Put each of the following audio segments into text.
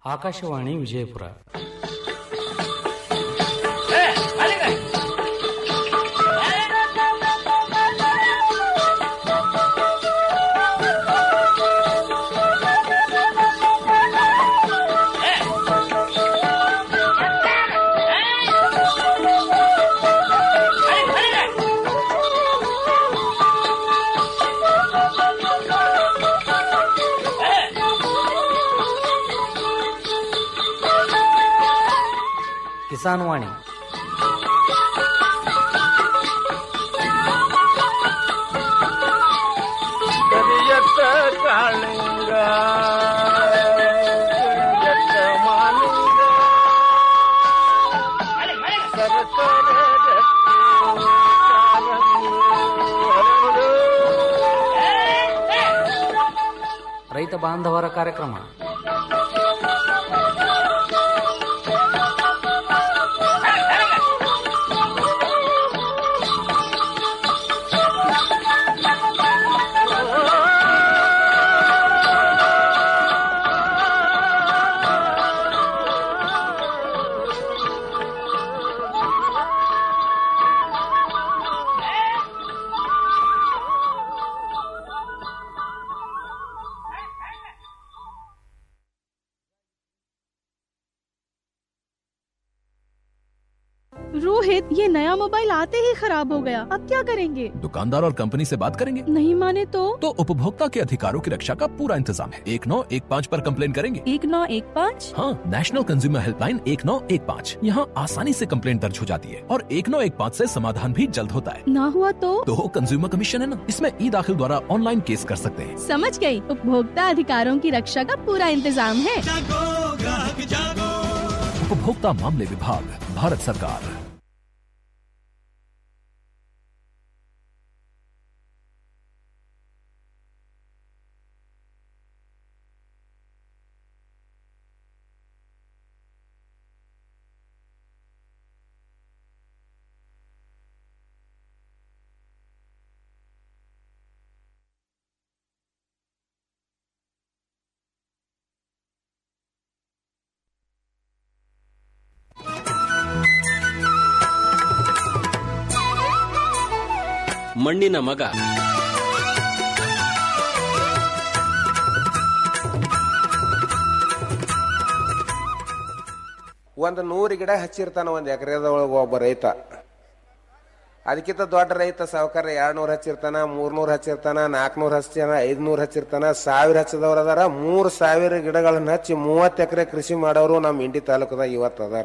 ಆಕಾಶವಾಣಿ ವಿಜಯಪುರ ಕಿಸಾನ್ ವಾಣಿ ಕರಿಯತ್ತ ಕಾಳಿಂಗ ಕರಿಯತ್ತ ಮಾನಿಂಗ ಸರಸರ ಗಟ್ಟಿ ಕಾಲಂಗಿ ಹರಡು. ರೈತ ಬಾಂಧವರ ಕಾರ್ಯಕ್ರಮ रोहित ये नया मोबाइल आते ही खराब हो गया अब क्या करेंगे दुकानदार और कंपनी से बात करेंगे नहीं माने तो तो उपभोक्ता के अधिकारों की रक्षा का पूरा इंतजाम है एक नौ एक पाँच पर कंप्लेन करेंगे एक नौ एक पाँच हाँ नेशनल कंज्यूमर हेल्पलाइन एक नौ एक पाँच यहाँ आसानी से कंप्लेन दर्ज हो जाती है और एक नौ एक पाँच ऐसी समाधान भी जल्द होता है ना हुआ तो तो कंज्यूमर कमीशन है ना इसमें ई दाखिल द्वारा ऑनलाइन केस कर सकते हैं समझ गई उपभोक्ता अधिकारों की रक्षा का पूरा इंतजाम है उपभोक्ता मामले विभाग भारत सरकार ಮಣ್ಣಿನ ಮಗ ಒಂದು ನೂರು ಗಿಡ ಹಚ್ಚಿರ್ತಾನ ಒಂದು ಎಕರೆದೊಳಗೆ ಒಬ್ಬ ರೈತ ಅದಕ್ಕಿಂತ ದೊಡ್ಡ ರೈತ ಸಾವುಕಾರ ಎರಡ್ನೂರು ಹಚ್ಚಿರ್ತಾನ ಮೂರ್ನೂರು ಹಚ್ಚಿರ್ತಾನ ನಾಲ್ಕನೂರು ಹಚ್ಚಿರ್ತಾನ ಐದ್ನೂರು ಹಚ್ಚಿರ್ತಾನ ಸಾವಿರ ಹಚ್ಚದವ್ರು ಅದಾರ ಮೂರು ಸಾವಿರ ಗಿಡಗಳನ್ನ ಹಚ್ಚಿ ಮೂವತ್ತು ಎಕರೆ ಕೃಷಿ ಮಾಡೋರು ನಮ್ಮ ಇಂಡಿ ತಾಲೂಕದಾಗ ಇವತ್ತು ಅದಾರ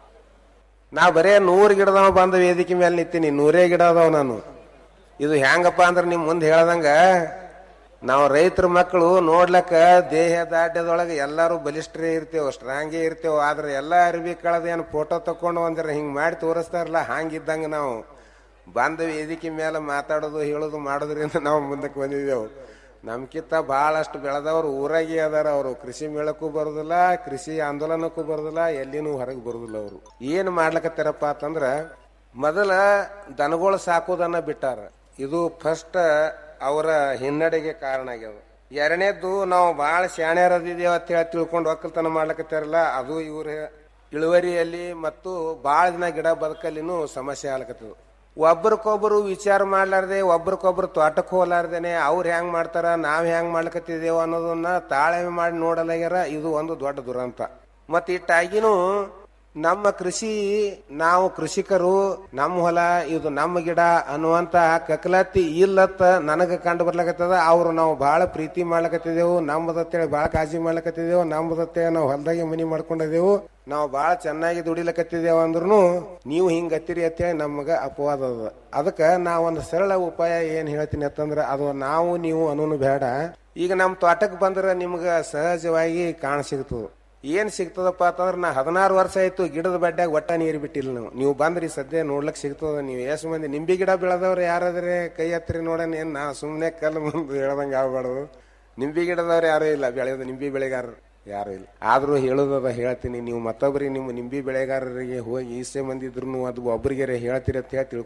ನಾ ಬರೇ ನೂರು ಗಿಡದವ ಬಂದ ವೇದಿಕೆ ಮೇಲೆ ನಿಂತೀನಿ ನೂರೇ ಗಿಡ ಅದಾವ ನಾನು ಇದು ಹೆಂಗಪ್ಪ ಅಂದ್ರೆ ನಿಮ್ ಮುಂದೆ ಹೇಳ್ದಂಗ ನಾವು ರೈತರ ಮಕ್ಕಳು ನೋಡ್ಲಕ್ಕ ದೇಹ ದಾಡ್ಯದೊಳಗೆ ಎಲ್ಲರೂ ಬಲಿಷ್ಠರೇ ಇರ್ತೇವೆ ಸ್ಟ್ರಾಂಗೇ ಇರ್ತೇವೆ ಆದ್ರೆ ಎಲ್ಲ ಅರಿವಿ ಕಳೆದ ಏನು ಫೋಟೋ ತಕೊಂಡು ಒಂದ್ರ ಹಿಂಗೆ ಮಾಡಿ ತೋರಿಸ್ತಾರಲ್ಲ ಹಂಗಿದ್ದಂಗ ನಾವು ಬಂದ ವೇದಿಕೆ ಮೇಲೆ ಮಾತಾಡೋದು ಹೇಳೋದು ಮಾಡೋದ್ರಿಂದ ನಾವು ಮುಂದಕ್ಕೆ ಬಂದಿದ್ದೆವು ನಮ್ಕಿಂತ ಬಹಳಷ್ಟು ಬೆಳೆದವರು ಊರಾಗೆ ಅದಾರ ಅವರು ಕೃಷಿ ಮೇಳಕ್ಕೂ ಬರೋದಿಲ್ಲ ಕೃಷಿ ಆಂದೋಲನಕ್ಕೂ ಬರೋದಿಲ್ಲ ಎಲ್ಲಿನೂ ಹೊರಗೆ ಬರೋದಿಲ್ಲ ಅವರು ಏನು ಮಾಡ್ಲಕತ್ತಾರಪ್ಪ ಅಂತಂದ್ರ ಮೊದಲ ದನಗಳು ಸಾಕೋದನ್ನ ಬಿಟ್ಟಾರ ಇದು ಫಸ್ಟ್ ಅವರ ಹಿನ್ನಡೆಗೆ ಕಾರಣ ಆಗ್ಯದ ಎರಡನೇದ್ದು ನಾವು ಭಾಳ ಶಾಣ್ಯರದಿದ್ದೇವೆ ಅಂತ ಹೇಳಿ ತಿಳ್ಕೊಂಡು ಒಕ್ಕಲ್ತನ ಮಾಡ್ಲಕತ್ತಾರಲ್ಲ ಅದು ಇವ್ರ ಇಳುವರಿಯಲ್ಲಿ ಮತ್ತು ಭಾಳ ದಿನ ಗಿಡ ಬದುಕಲ್ಲಿನೂ ಸಮಸ್ಯೆ ಆಗ್ಲಕತ್ತದ ಒಬ್ರಿಗೊಬ್ರು ವಿಚಾರ ಮಾಡ್ಲಾರ್ದೆ ಒಬ್ರಿಗೊಬ್ರು ತೋಟಕ್ಕೆ ಹೋಲಾರ್ದೇನೆ ಅವ್ರು ಹೆಂಗ್ ಮಾಡ್ತಾರ ನಾವ್ ಹೆಂಗ್ ಮಾಡ್ಲಕತ್ತಿದೇವ ಅನ್ನೋದನ್ನ ತಾಳ್ಮೆ ಮಾಡಿ ನೋಡಲಾಗ್ಯಾರ ಇದು ಒಂದು ದೊಡ್ಡ ದುರಂತ ಮತ್ ಇಟ್ಟಾಗಿನೂ ನಮ್ಮ ಕೃಷಿ ನಾವು ಕೃಷಿಕರು ನಮ್ಮ ಹೊಲ ಇದು ನಮ್ಮ ಗಿಡ ಅನ್ನುವಂತ ಕಕಲತ್ತಿ ಇಲ್ಲತ್ತ ನನಗ ಕಂಡು ಬರ್ಲಕತ್ತದ ಅವ್ರು ನಾವು ಬಹಳ ಪ್ರೀತಿ ಮಾಡ್ಲಕತ್ತಿದೆವು ನಮ್ಮದತ್ತೇಳಿ ಬಹಳ ಕಾಳಜಿ ಮಾಡ್ಲಕತ್ತಿದೆವು ನಮ್ಮದತ್ತೇಳಿ ನಾವು ಹೊಲದಾಗೆ ಮನಿ ಮಾಡ್ಕೊಂಡಿದೆವು ನಾವು ಬಹಳ ಚೆನ್ನಾಗಿ ದುಡಿಲಕತ್ತಿದ್ದೇವ ಅಂದ್ರೂ ನೀವು ಹಿಂಗ್ ಹತ್ತಿರಿ ಅಂತೇಳಿ ನಮಗ ಅಪವಾದ ಅದ ಅದಕ್ಕ ನಾ ಒಂದು ಸರಳ ಉಪಾಯ ಏನ್ ಹೇಳ್ತೀನಿ ಅಂತಂದ್ರ ಅದು ನಾವು ನೀವು ಅನ್ನೋನು ಬೇಡ ಈಗ ನಮ್ಮ ತೋಟಕ್ಕೆ ಬಂದ್ರ ನಿಮ್ಗ ಸಹಜವಾಗಿ ಕಾಣ ಸಿಗ್ತದ ಏನ್ ಸಿಗ್ತದಪ್ಪ ಅಂತಂದ್ರ ನಾ ಹದಿನಾರು ವರ್ಷ ಆಯ್ತು ಗಿಡದ ಬಡ್ಡ್ಯಾಗ ಒಟ್ಟ ನೀರು ಬಿಟ್ಟಿಲ್ಲ ನಾವು ನೀವು ಬಂದ್ರಿ ಸದ್ಯ ನೋಡ್ಲಕ್ ಸಿಗ್ತದ ನೀವು ಎಷ್ಟು ಮಂದಿ ನಿಂಬಿ ಗಿಡ ಬೆಳೆದವ್ರು ಯಾರಾದ್ರೆ ಕೈ ಹತ್ತಿರಿ ನೋಡೋಣ ಏನ್ ನಾ ಸುಮ್ನೆ ಕಲ್ಲು ಮುಂದೆ ಹೇಳ್ದಂಗ ಆಗ್ಬಾರ್ದು ನಿಂಬಿ ಗಿಡದವ್ರು ಯಾರು ಇಲ್ಲ ಬೆಳೆಯೋದು ನಿಂಬಿ ಬೆಳೆಗಾರರು ಯಾರು ಇಲ್ಲ ಆದ್ರೂ ಹೇಳೋದದ ಹೇಳ್ತೀನಿ ನೀವು ಮತ್ತೊಬ್ಬರಿಗೆ ನಿಮ್ಮ ನಿಂಬಿ ಬೆಳೆಗಾರರಿಗೆ ಹೋಗಿ ಈಸೆ ಮಂದಿ ಇದ್ರು ಅದು ಒಬ್ರಿಗೆ ಹೇಳ್ತೀರಿ ಅಂತ ಹೇಳಿ ತಿಳ್ಕೊಂಡು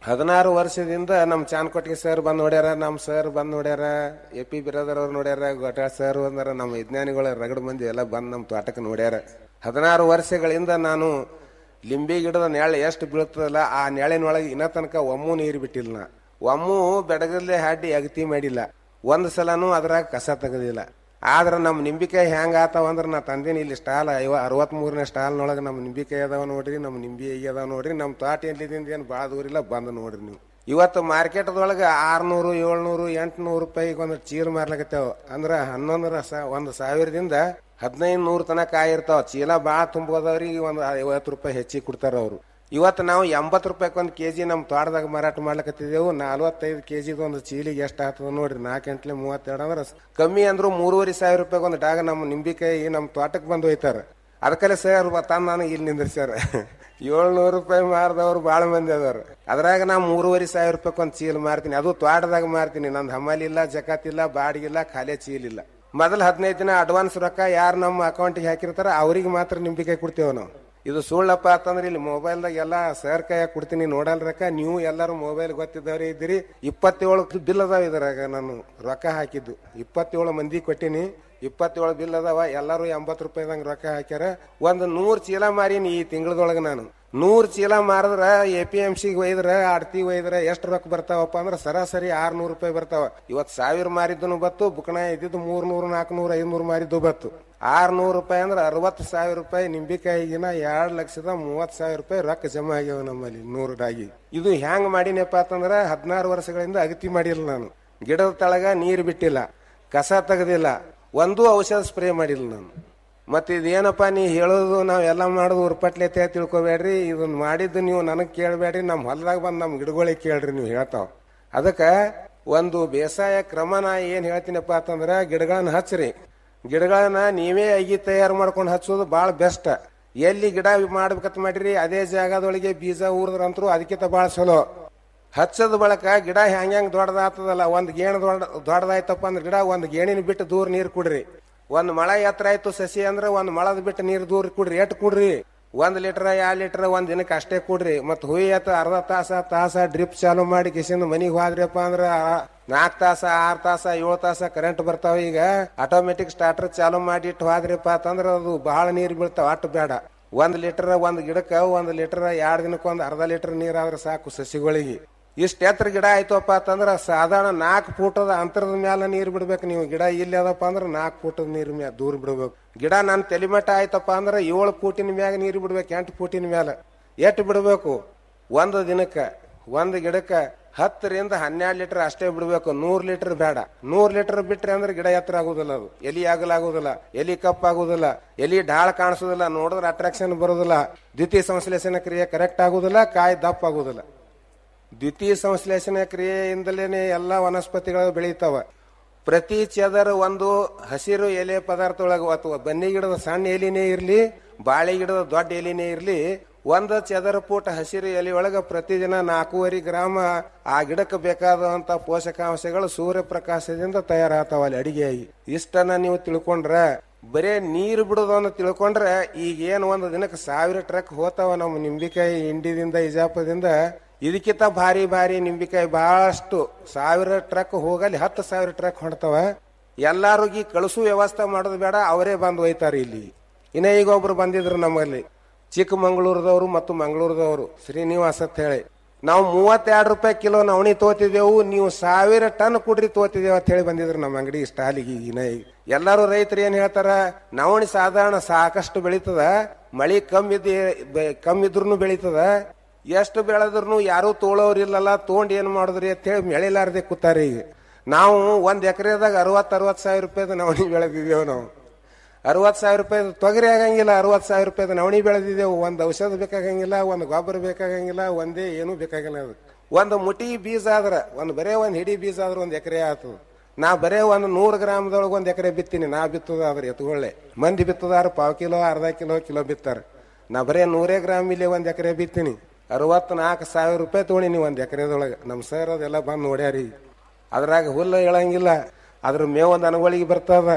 ಹದಿನಾರು ವರ್ಷದಿಂದ ನಮ್ಮ ಚಾನ್ಕೋಟಿಗೆ ಸರ್ ಬಂದ್ ನೋಡ್ಯಾರ ನಮ್ಮ ಸರ್ ಬಂದ್ ನೋಡ್ಯಾರ ಎ ಪಿ ಬಿರಾದರ್ ಅವ್ರು ನೋಡ್ಯಾರ ಗೋಟಾಳ್ ಸರ್ ಬಂದಾರ ನಮ್ಮ ವಿಜ್ಞಾನಿಗಳ ರಗಡ ಮಂದಿ ಎಲ್ಲ ಬಂದ್ ನಮ್ಮ ತೋಟಕ್ಕೆ ನೋಡ್ಯಾರ ಹದಿನಾರು ವರ್ಷಗಳಿಂದ ನಾನು ಲಿಂಬೆ ಗಿಡದ ನೆಳೆ ಎಷ್ಟು ಬೀಳ್ತದಲ್ಲ ಆ ನೆಳಿನೊಳಗೆ ಇನ್ನ ತನಕ ಒಮ್ಮು ನೀರು ಬಿಟ್ಟಿಲ್ಲ ನಾ ಒಮ್ಮು ಬೆಡಗಲ್ಲೇ ಹಾಡಿ ಅಗತಿ ಮಾಡಿಲ್ಲ ಒಂದ್ ಸಲನೂ ಅದ್ರಾಗ ಕಸ ತೆಗದಿಲ್ಲ ಆದ್ರ ನಮ್ಮ ನಿಂಬಿಕಾಯಿ ಹೆಂಗ ಆತಾವ ಅಂದ್ರ ನಾ ತಂದಿನಿ ಇಲ್ಲಿ ಸ್ಟಾಲ್ ಐವ ಅರವತ್ ಮೂರನೇ ಸ್ಟಾಲ್ನೊಳಗೆ ನಮ್ಮ ನಿಂಬಿಕಾಯಿ ಅದಾವ ನೋಡ್ರಿ ನಮ್ಮ ನಿಂಬಿ ಅದಾವ ನೋಡ್ರಿ ನಮ್ಮ ತೋಟ ಎಲ್ಲಿದಿಂದ ಏನು ಭಾಳ ದೂರಿಲ್ಲ ಬಂದು ನೋಡ್ರಿ ನೀವು ಇವತ್ತು ಮಾರ್ಕೆಟ್ದೊಳಗೆ ಆರ್ನೂರು ಏಳ್ನೂರು ಎಂಟ್ನೂರು ರೂಪಾಯಿಗೆ ಒಂದು ಚೀಲ ಮಾರ್ಲಕತ್ತೇವ ಅಂದ್ರ ಹನ್ನೊಂದರ ಸ ಒಂದು ಸಾವಿರದಿಂದ ಹದಿನೈದು ನೂರು ತನಕ ಆಗಿರ್ತಾವ ಚೀಲ ಭಾಳ ತುಂಬೋದವ್ರಿಗೆ ಒಂದು ಐವತ್ತು ರೂಪಾಯಿ ಹೆಚ್ಚಿಗೆ ಕೊಡ್ತಾರ ಅವರು ಇವತ್ತು ನಾವು ಎಂಬತ್ತು ರೂಪಾಯಿಗೆ ಒಂದು ಕೆಜಿ ನಮ್ಮ ತೋಟದಾಗ ಮಾರಾಟ ಮಾಡ್ಲಕತ್ತಿದ್ದೆವು ನಲ್ವತ್ತೈದು ಕೆಜಿದು ಒಂದು ಚೀಲಿಗೆ ಎಷ್ಟು ಆಗ್ತದ ನೋಡ್ರಿ ನಾಲ್ಕು ಎಂಟ್ಲೆ ಮೂವತ್ತೆರಡು ಅಂದ್ರೆ ಕಮ್ಮಿ ಅಂದ್ರು ಮೂರುವರೆ ಸಾವಿರ ರೂಪಾಯಿಗೆ ಒಂದು ಡಾಗ ನಮ್ಮ ನಿಂಬಿಕಾಯಿ ನಮ್ಮ ತೋಟಕ್ಕೆ ಬಂದು ಹೋಯ್ತಾರ ಅದಕ್ಕಲ್ಲೇ ಸರ್ ತಂದು ನಾನು ಇಲ್ಲಿ ನಿಂದ್ರಿಸ್ಯಾರ ಏಳ್ನೂರು ರೂಪಾಯಿ ಮಾರ್ದವ್ರು ಭಾಳ ಮಂದಿ ಅದಾರ ಅದ್ರಾಗ ನಾ ಮೂರುವರೆ ಸಾವಿರ ರೂಪಾಯಿ ಒಂದು ಚೀಲ ಮಾರ್ತೀನಿ ಅದು ತೋಟದಾಗ ಮಾರ್ತೀನಿ ನಂದು ಹಮಾಲಿ ಇಲ್ಲ ಜಕಾತಿಲ್ಲ ಬಾಡಿಗಿಲ್ಲ ಖಾಲಿ ಚೀಲ ಇಲ್ಲ ಮೊದಲು ಹದಿನೈದು ದಿನ ಅಡ್ವಾನ್ಸ್ ರೊಕ್ಕ ಯಾರು ನಮ್ಮ ಅಕೌಂಟಿಗೆ ಹಾಕಿರ್ತಾರ ಅವ್ರಿಗೆ ಮಾತ್ರ ನಿಂಬಿಕಾಯಿ ಕೊಡ್ತೇವೆ ನಾವು ಇದು ಸುಳ್ಳಪ್ಪ ಅಂತಂದ್ರೆ ಇಲ್ಲಿ ಮೊಬೈಲ್ದಾಗ ಎಲ್ಲ ಸರ್ ಕೈಯಾಗ ಕೊಡ್ತೀನಿ ನೋಡಲ್ರಕ್ಕ ನೀವು ಎಲ್ಲರೂ ಮೊಬೈಲ್ ಗೊತ್ತಿದ್ದವ್ರಿ ಇದ್ದೀರಿ ಇಪ್ಪತ್ತೇಳು ಬಿಲ್ ಅದಾವ ಇದ್ರಾಗ ನಾನು ರೊಕ್ಕ ಹಾಕಿದ್ದು ಇಪ್ಪತ್ತೇಳು ಮಂದಿ ಕೊಟ್ಟಿನಿ ಇಪ್ಪತ್ತೇಳು ಬಿಲ್ ಅದಾವ ಎಲ್ಲರೂ ಎಂಬತ್ತು ರೂಪಾಯಿದಂಗ ರೊಕ್ಕ ಹಾಕ್ಯಾರ ಒಂದು ನೂರು ಚೀಲ ಮಾರೀನಿ ಈ ತಿಂಗಳದೊಳಗೆ ನಾನು ನೂರು ಚೀಲ ಮಾರಿದ್ರ ಎ ಪಿ ಎಂ ಸಿಗೆ ಒಯ್ದ್ರ ಆಡ್ತಿ ಒಯ್ದ್ರ ಎಷ್ಟು ರೊಕ್ಕ ಬರ್ತಾವಪ್ಪ ಅಂದ್ರೆ ಸರಾಸರಿ ಆರ್ನೂರು ರೂಪಾಯಿ ಬರ್ತಾವ ಇವತ್ತು ಸಾವಿರ ಮಾರಿದ್ದನು ಬತ್ತು ಬುಕ್ನ ಇದ್ದಿದ್ದು ಮೂರ್ನೂರು ನಾಲ್ಕುನೂರು ಐದ್ನೂರು ಮಾರಿದ್ದು ಬತ್ತು ಆರ್ನೂರು ರೂಪಾಯಿ ಅಂದ್ರೆ ಅರವತ್ತು ಸಾವಿರ ರೂಪಾಯಿ ನಿಂಬಿಕಾಯಿಗಿನ ಎರಡು ಲಕ್ಷದ ಮೂವತ್ತು ಸಾವಿರ ರೂಪಾಯಿ ರೊಕ್ಕ ಜಮಾ ಆಗ್ಯಾವ ನಮ್ಮಲ್ಲಿ ನೂರು ಡಾಗಿ ಇದು ಹ್ಯಾಂಗ್ ಮಾಡಿನಪ್ಪ ಅಂತಂದ್ರೆ ಹದಿನಾರು ವರ್ಷಗಳಿಂದ ಅಗತಿ ಮಾಡಿಲ್ಲ ನಾನು ಗಿಡದ ತಳಗ ನೀರು ಬಿಟ್ಟಿಲ್ಲ ಕಸ ತೆಗೆದಿಲ್ಲ ಒಂದೂ ಔಷಧ ಸ್ಪ್ರೇ ಮಾಡಿಲ್ಲ ನಾನು ಮತ್ತೆ ಇದೇನಪ್ಪ ನೀ ಹೇಳೋದು ನಾವೆಲ್ಲ ಮಾಡೋದು ಉರ್ಪಟ್ಲೆ ತಿಳ್ಕೊಬೇಡ್ರಿ ಇದನ್ನ ಮಾಡಿದ್ದು ನೀವು ನನಗೆ ಕೇಳಬೇಡ್ರಿ ನಮ್ಮ ಹೊಲದಾಗ ಬಂದು ನಮ್ಮ ಗಿಡಗಳಿಗೆ ಕೇಳ್ರಿ ನೀವು ಹೇಳ್ತಾವ ಅದಕ್ಕೆ ಒಂದು ಬೇಸಾಯ ಕ್ರಮ ನಾ ಏನು ಹೇಳ್ತೀನಪ್ಪ ಅಂತಂದ್ರೆ ಗಿಡಗಳನ್ನ ಹಚ್ಚ್ರಿ ಗಿಡಗಳನ್ನ ನೀವೇ ಅಗಿ ತಯಾರು ಮಾಡ್ಕೊಂಡು ಹಚ್ಚೋದು ಭಾಳ ಬೆಸ್ಟ್ ಎಲ್ಲಿ ಗಿಡ ಮಾಡ್ಬೇಕಂತ ಮಾಡಿರಿ ಅದೇ ಜಾಗದೊಳಗೆ ಬೀಜ ಊರಿದ್ರಂತರೂ ಅದಕ್ಕಿಂತ ಭಾಳ ಚಲೋ ಹಚ್ಚದ ಬಳಕ ಗಿಡ ಹೆಂಗ್ ಹೆಂಗ್ ದೊಡ್ಡದಾಗ್ತದಲ್ಲ ಒಂದ್ ಗೇಣ್ ದೊಡ್ಡ ದೊಡ್ಡದಾಯ್ತಪ್ಪ ಅಂದ್ರೆ ಗಿಡ ಒಂದ್ ಗೇಣಿನ ಬಿಟ್ಟು ದೂರ ನೀರ್ ಕುಡ್ರಿ ಒಂದ್ ಮಳ ಎತ್ತರ ಆಯ್ತು ಸಸಿ ಅಂದ್ರೆ ಒಂದ್ ಮಳದ ಬಿಟ್ಟು ನೀರ್ ದೂರ ಕುಡ್ರಿ ಎಟ್ ಕುಡ್ರಿ ಒಂದ್ ಲೀಟರ್ ಎರಡ್ ಲೀಟರ್ ಒಂದ್ ದಿನಕ್ಕೆ ಅಷ್ಟೇ ಕುಡ್ರಿ ಮತ್ ಹುಯಿ ಎತ್ತ ಅರ್ಧ ತಾಸ ತಾಸ ಡ್ರಿಪ್ ಚಾಲು ಮಾಡಿ ಕಿಸಿಂದ ಮನಿಗ್ ಹೋದ್ರಪ್ಪ ಅಂದ್ರ ನಾಲ್ಕ್ ತಾಸ ಆರ್ ತಾಸ ಏಳು ತಾಸ ಕರೆಂಟ್ ಬರ್ತಾವ ಈಗ ಆಟೋಮೆಟಿಕ್ ಸ್ಟಾರ್ಟರ್ ಚಾಲು ಮಾಡಿ ಇಟ್ಟು ಹೋದ್ರಪ್ಪ ಅಂತಂದ್ರ ಅದು ಬಹಳ ನೀರ್ ಬೀಳ್ತಾವ ಅಟ್ಟು ಬೇಡ ಒಂದ್ ಲೀಟರ್ ಒಂದ್ ಗಿಡಕ್ಕ ಒಂದ್ ಲೀಟರ್ ಎರಡ್ ದಿನಕ್ಕೆ ಒಂದ್ ಅರ್ಧ ಲೀಟರ್ ನೀರ್ ಆದ್ರೆ ಸಾಕು ಸಸಿಗಳಿಗೆ ಇಷ್ಟ ಎತ್ತರ ಗಿಡ ಆಯ್ತಪ್ಪ ಅಂತಂದ್ರ ಸಾಧಾರಣ ನಾಲ್ಕು ಫೂಟದ ಅಂತರದ ಮ್ಯಾಲ ನೀರ್ ಬಿಡ್ಬೇಕು ನೀವು ಗಿಡ ಇಲ್ಲಿ ಅದಪ್ಪ ಅಂದ್ರ ನಾಲ್ಕು ಫೂಟದ ನೀರ್ ಮ್ಯಾಲ ದೂರ ಬಿಡ್ಬೇಕು ಗಿಡ ನನ್ನ ತಲೆಮಟ್ಟ ಆಯ್ತಪ್ಪ ಅಂದ್ರ ಏಳು ಫೂಟಿನ ಮ್ಯಾಗ ನೀರ್ ಬಿಡ್ಬೇಕು ಎಂಟು ಫೂಟಿನ ಮ್ಯಾಲ ಎಷ್ಟು ಬಿಡ್ಬೇಕು ಒಂದು ದಿನಕ್ಕ ಒಂದು ಗಿಡಕ್ಕ ಹತ್ತರಿಂದ ಹನ್ನೆರಡು ಲೀಟರ್ ಅಷ್ಟೇ ಬಿಡ್ಬೇಕು ನೂರ್ ಲೀಟರ್ ಬೇಡ ನೂರ್ ಲೀಟರ್ ಬಿಟ್ರೆ ಅಂದ್ರೆ ಗಿಡ ಎತ್ತರ ಆಗುದಿಲ್ಲ ಅದು ಎಲಿ ಆಗಲಾಗುದಿಲ್ಲ ಎಲಿ ಕಪ್ಪಾಗುದಿಲ್ಲ ಎಲಿ ಢಾಳ ಕಾಣಿಸೋದಿಲ್ಲ ನೋಡಿದ್ರೆ ಅಟ್ರಾಕ್ಷನ್ ಬರೋದಿಲ್ಲ ದ್ವಿತೀಯ ಸಂಶ್ಲೇಷಣ ಕ್ರಿಯೆ ಕರೆಕ್ಟ್ ಆಗುದಿಲ್ಲ ಕಾಯಿ ದಪ್ಪ ಆಗುದಿಲ್ಲ ದ್ವಿತೀಯ ಸಂಶ್ಲೇಷಣೆ ಕ್ರಿಯೆಯಿಂದಲೇ ಎಲ್ಲ ವನಸ್ಪತಿಗಳು ಬೆಳೀತಾವ ಪ್ರತಿ ಚದರ ಒಂದು ಹಸಿರು ಎಲೆ ಪದಾರ್ಥ ಒಳಗೆ ಅಥವಾ ಬನ್ನಿ ಗಿಡದ ಸಣ್ಣ ಎಲಿನೇ ಇರಲಿ ಬಾಳೆ ಗಿಡದ ದೊಡ್ಡ ಎಲಿನೇ ಇರಲಿ ಒಂದು ಚದರ ಫೂಟ ಹಸಿರು ಎಲೆ ಒಳಗೆ ಪ್ರತಿದಿನ ನಾಲ್ಕೂವರೆ ಗ್ರಾಮ ಆ ಗಿಡಕ್ಕೆ ಬೇಕಾದಂತ ಪೋಷಕಾಂಶಗಳು ಸೂರ್ಯಪ್ರಕಾಶದಿಂದ ತಯಾರಾಗ್ತಾವ ಅಲ್ಲಿ ಅಡಿಗೆಯಾಗಿ ಇಷ್ಟನ್ನ ನೀವು ತಿಳ್ಕೊಂಡ್ರ ಬರೇ ನೀರು ಬಿಡೋದನ್ನ ತಿಳ್ಕೊಂಡ್ರೆ ಈಗ ಏನು ಒಂದು ದಿನಕ್ಕೆ ಸಾವಿರ ಟ್ರಕ್ ಹೋತಾವ ನಮ್ಮ ನಿಂಬಿಕಾಯಿ ಇಂಡಿದಿಂದ ಇಜಾಪದಿಂದ ಇದಕ್ಕಿಂತ ಭಾರಿ ಭಾರಿ ನಿಂಬಿಕಾಯಿ ಬಹಳಷ್ಟು ಸಾವಿರ ಟ್ರಕ್ ಹೋಗಲಿ ಹತ್ತು ಸಾವಿರ ಟ್ರಕ್ ಹೊಡ್ತಾವ ಎಲ್ಲಾರಿಗೆ ಕಳಿಸು ವ್ಯವಸ್ಥೆ ಮಾಡೋದು ಬೇಡ ಅವರೇ ಬಂದು ಒಯ್ತಾರೆ ಇಲ್ಲಿ ಇನ್ನ ಈಗ ಒಬ್ರು ಬಂದಿದ್ರು ನಮ್ಮಲ್ಲಿ ಚಿಕ್ಕಮಂಗಳೂರದವರು ಮತ್ತು ಮಂಗಳೂರದವರು ಶ್ರೀನಿವಾಸ್ ಅಂತ ಹೇಳಿ ನಾವು ಮೂವತ್ತೆರಡು ರೂಪಾಯಿ ಕಿಲೋ ನವಣಿ ತೋತಿದ್ದೆವು ನೀವು ಸಾವಿರ ಟನ್ ಕುಡ್ರಿ ತೋತಿದ್ದೇವೆ ಅಂತ ಹೇಳಿ ಬಂದಿದ್ರು ನಮ್ಮ ಅಂಗಡಿ ಸ್ಟಾಲಿಗೆ ಈಗಿನ ಈಗ ಎಲ್ಲರೂ ರೈತರು ಏನ್ ಹೇಳ್ತಾರ ನವಣಿ ಸಾಧಾರಣ ಸಾಕಷ್ಟು ಬೆಳೀತದ ಮಳಿ ಕಮ್ಮಿದ್ದ ಕಮ್ಮಿದ್ರು ಬೆಳೀತದ ಎಷ್ಟು ಬೆಳೆದ್ರು ಯಾರು ತೋಳೋರಿಲ್ಲಲ್ಲ ತೊಗೊಂಡ್ ಏನ್ ಮಾಡಿದ್ರಿ ಅಂತ ಹೇಳಿ ಬೆಳಿಲಾರ್ದೆ ಕೂತಾರೆ ಈಗ ನಾವು ಒಂದ್ ಎಕರೆದಾಗ ಅರವತ್ ಅರವತ್ ಸಾವಿರ ರೂಪಾಯಿದ ನವಣಿ ಬೆಳೆದಿದ್ದೇವೆ ನಾವು ಅರವತ್ ಸಾವಿರ ರೂಪಾಯಿ ತೊಗರಿ ಆಗಂಗಿಲ್ಲ ಅರವತ್ ಸಾವಿರ ರೂಪಾಯಿದ ನವಣಿ ಬೆಳೆದಿದ್ದೇವೆ ಒಂದ್ ಔಷಧ ಬೇಕಾಗಂಗಿಲ್ಲ ಒಂದ್ ಗೊಬ್ಬರ ಬೇಕಾಗಂಗಿಲ್ಲ ಒಂದೇ ಏನೂ ಬೇಕಾಗಿಲ್ಲ ಅದು ಒಂದು ಮುಟಿ ಬೀಜ ಆದ್ರ ಒಂದ್ ಬರೇ ಒಂದ್ ಹಿಡಿ ಬೀಜ ಆದ್ರ ಒಂದ್ ಎಕರೆ ಆತದ ನಾ ಬರೇ ಒಂದ್ ನೂರು ಗ್ರಾಮದೊಳಗೆ ಒಂದ್ ಎಕರೆ ಬಿತ್ತೀನಿ ನಾ ಬಿತ್ತದಾದ್ರೆ ಎತ್ತುಗೊಳ್ಳೆ ಮಂದಿ ಬಿತ್ತದಾರ ಪಾವ್ ಕಿಲೋ ಅರ್ಧ ಕಿಲೋ ಕಿಲೋ ಬಿತ್ತಾರ ನಾ ಬರೇ ನೂರೇ ಗ್ರಾಮ್ ಇಲ್ಲಿ ಒಂದ್ ಎಕರೆ ಬಿತ್ತೀನಿ ಅರವತ್ ನಾಲ್ಕು ಸಾವಿರ ರೂಪಾಯಿ ತೊಗೊಂಡಿನಿ ಒಂದ್ ಎಕರೆದೊಳಗೆ ನಮ್ ಸರ್ ಅದೆಲ್ಲ ಬಂದ್ ನೋಡ್ಯಾರಿ ಅದ್ರಾಗ ಹುಲ್ಲು ಹೇಳಂಗಿಲ್ಲ ಅದ್ರ ಮೇವ್ ಒಂದ್ ಅನಗೊಳಿಗೆ ಬರ್ತದ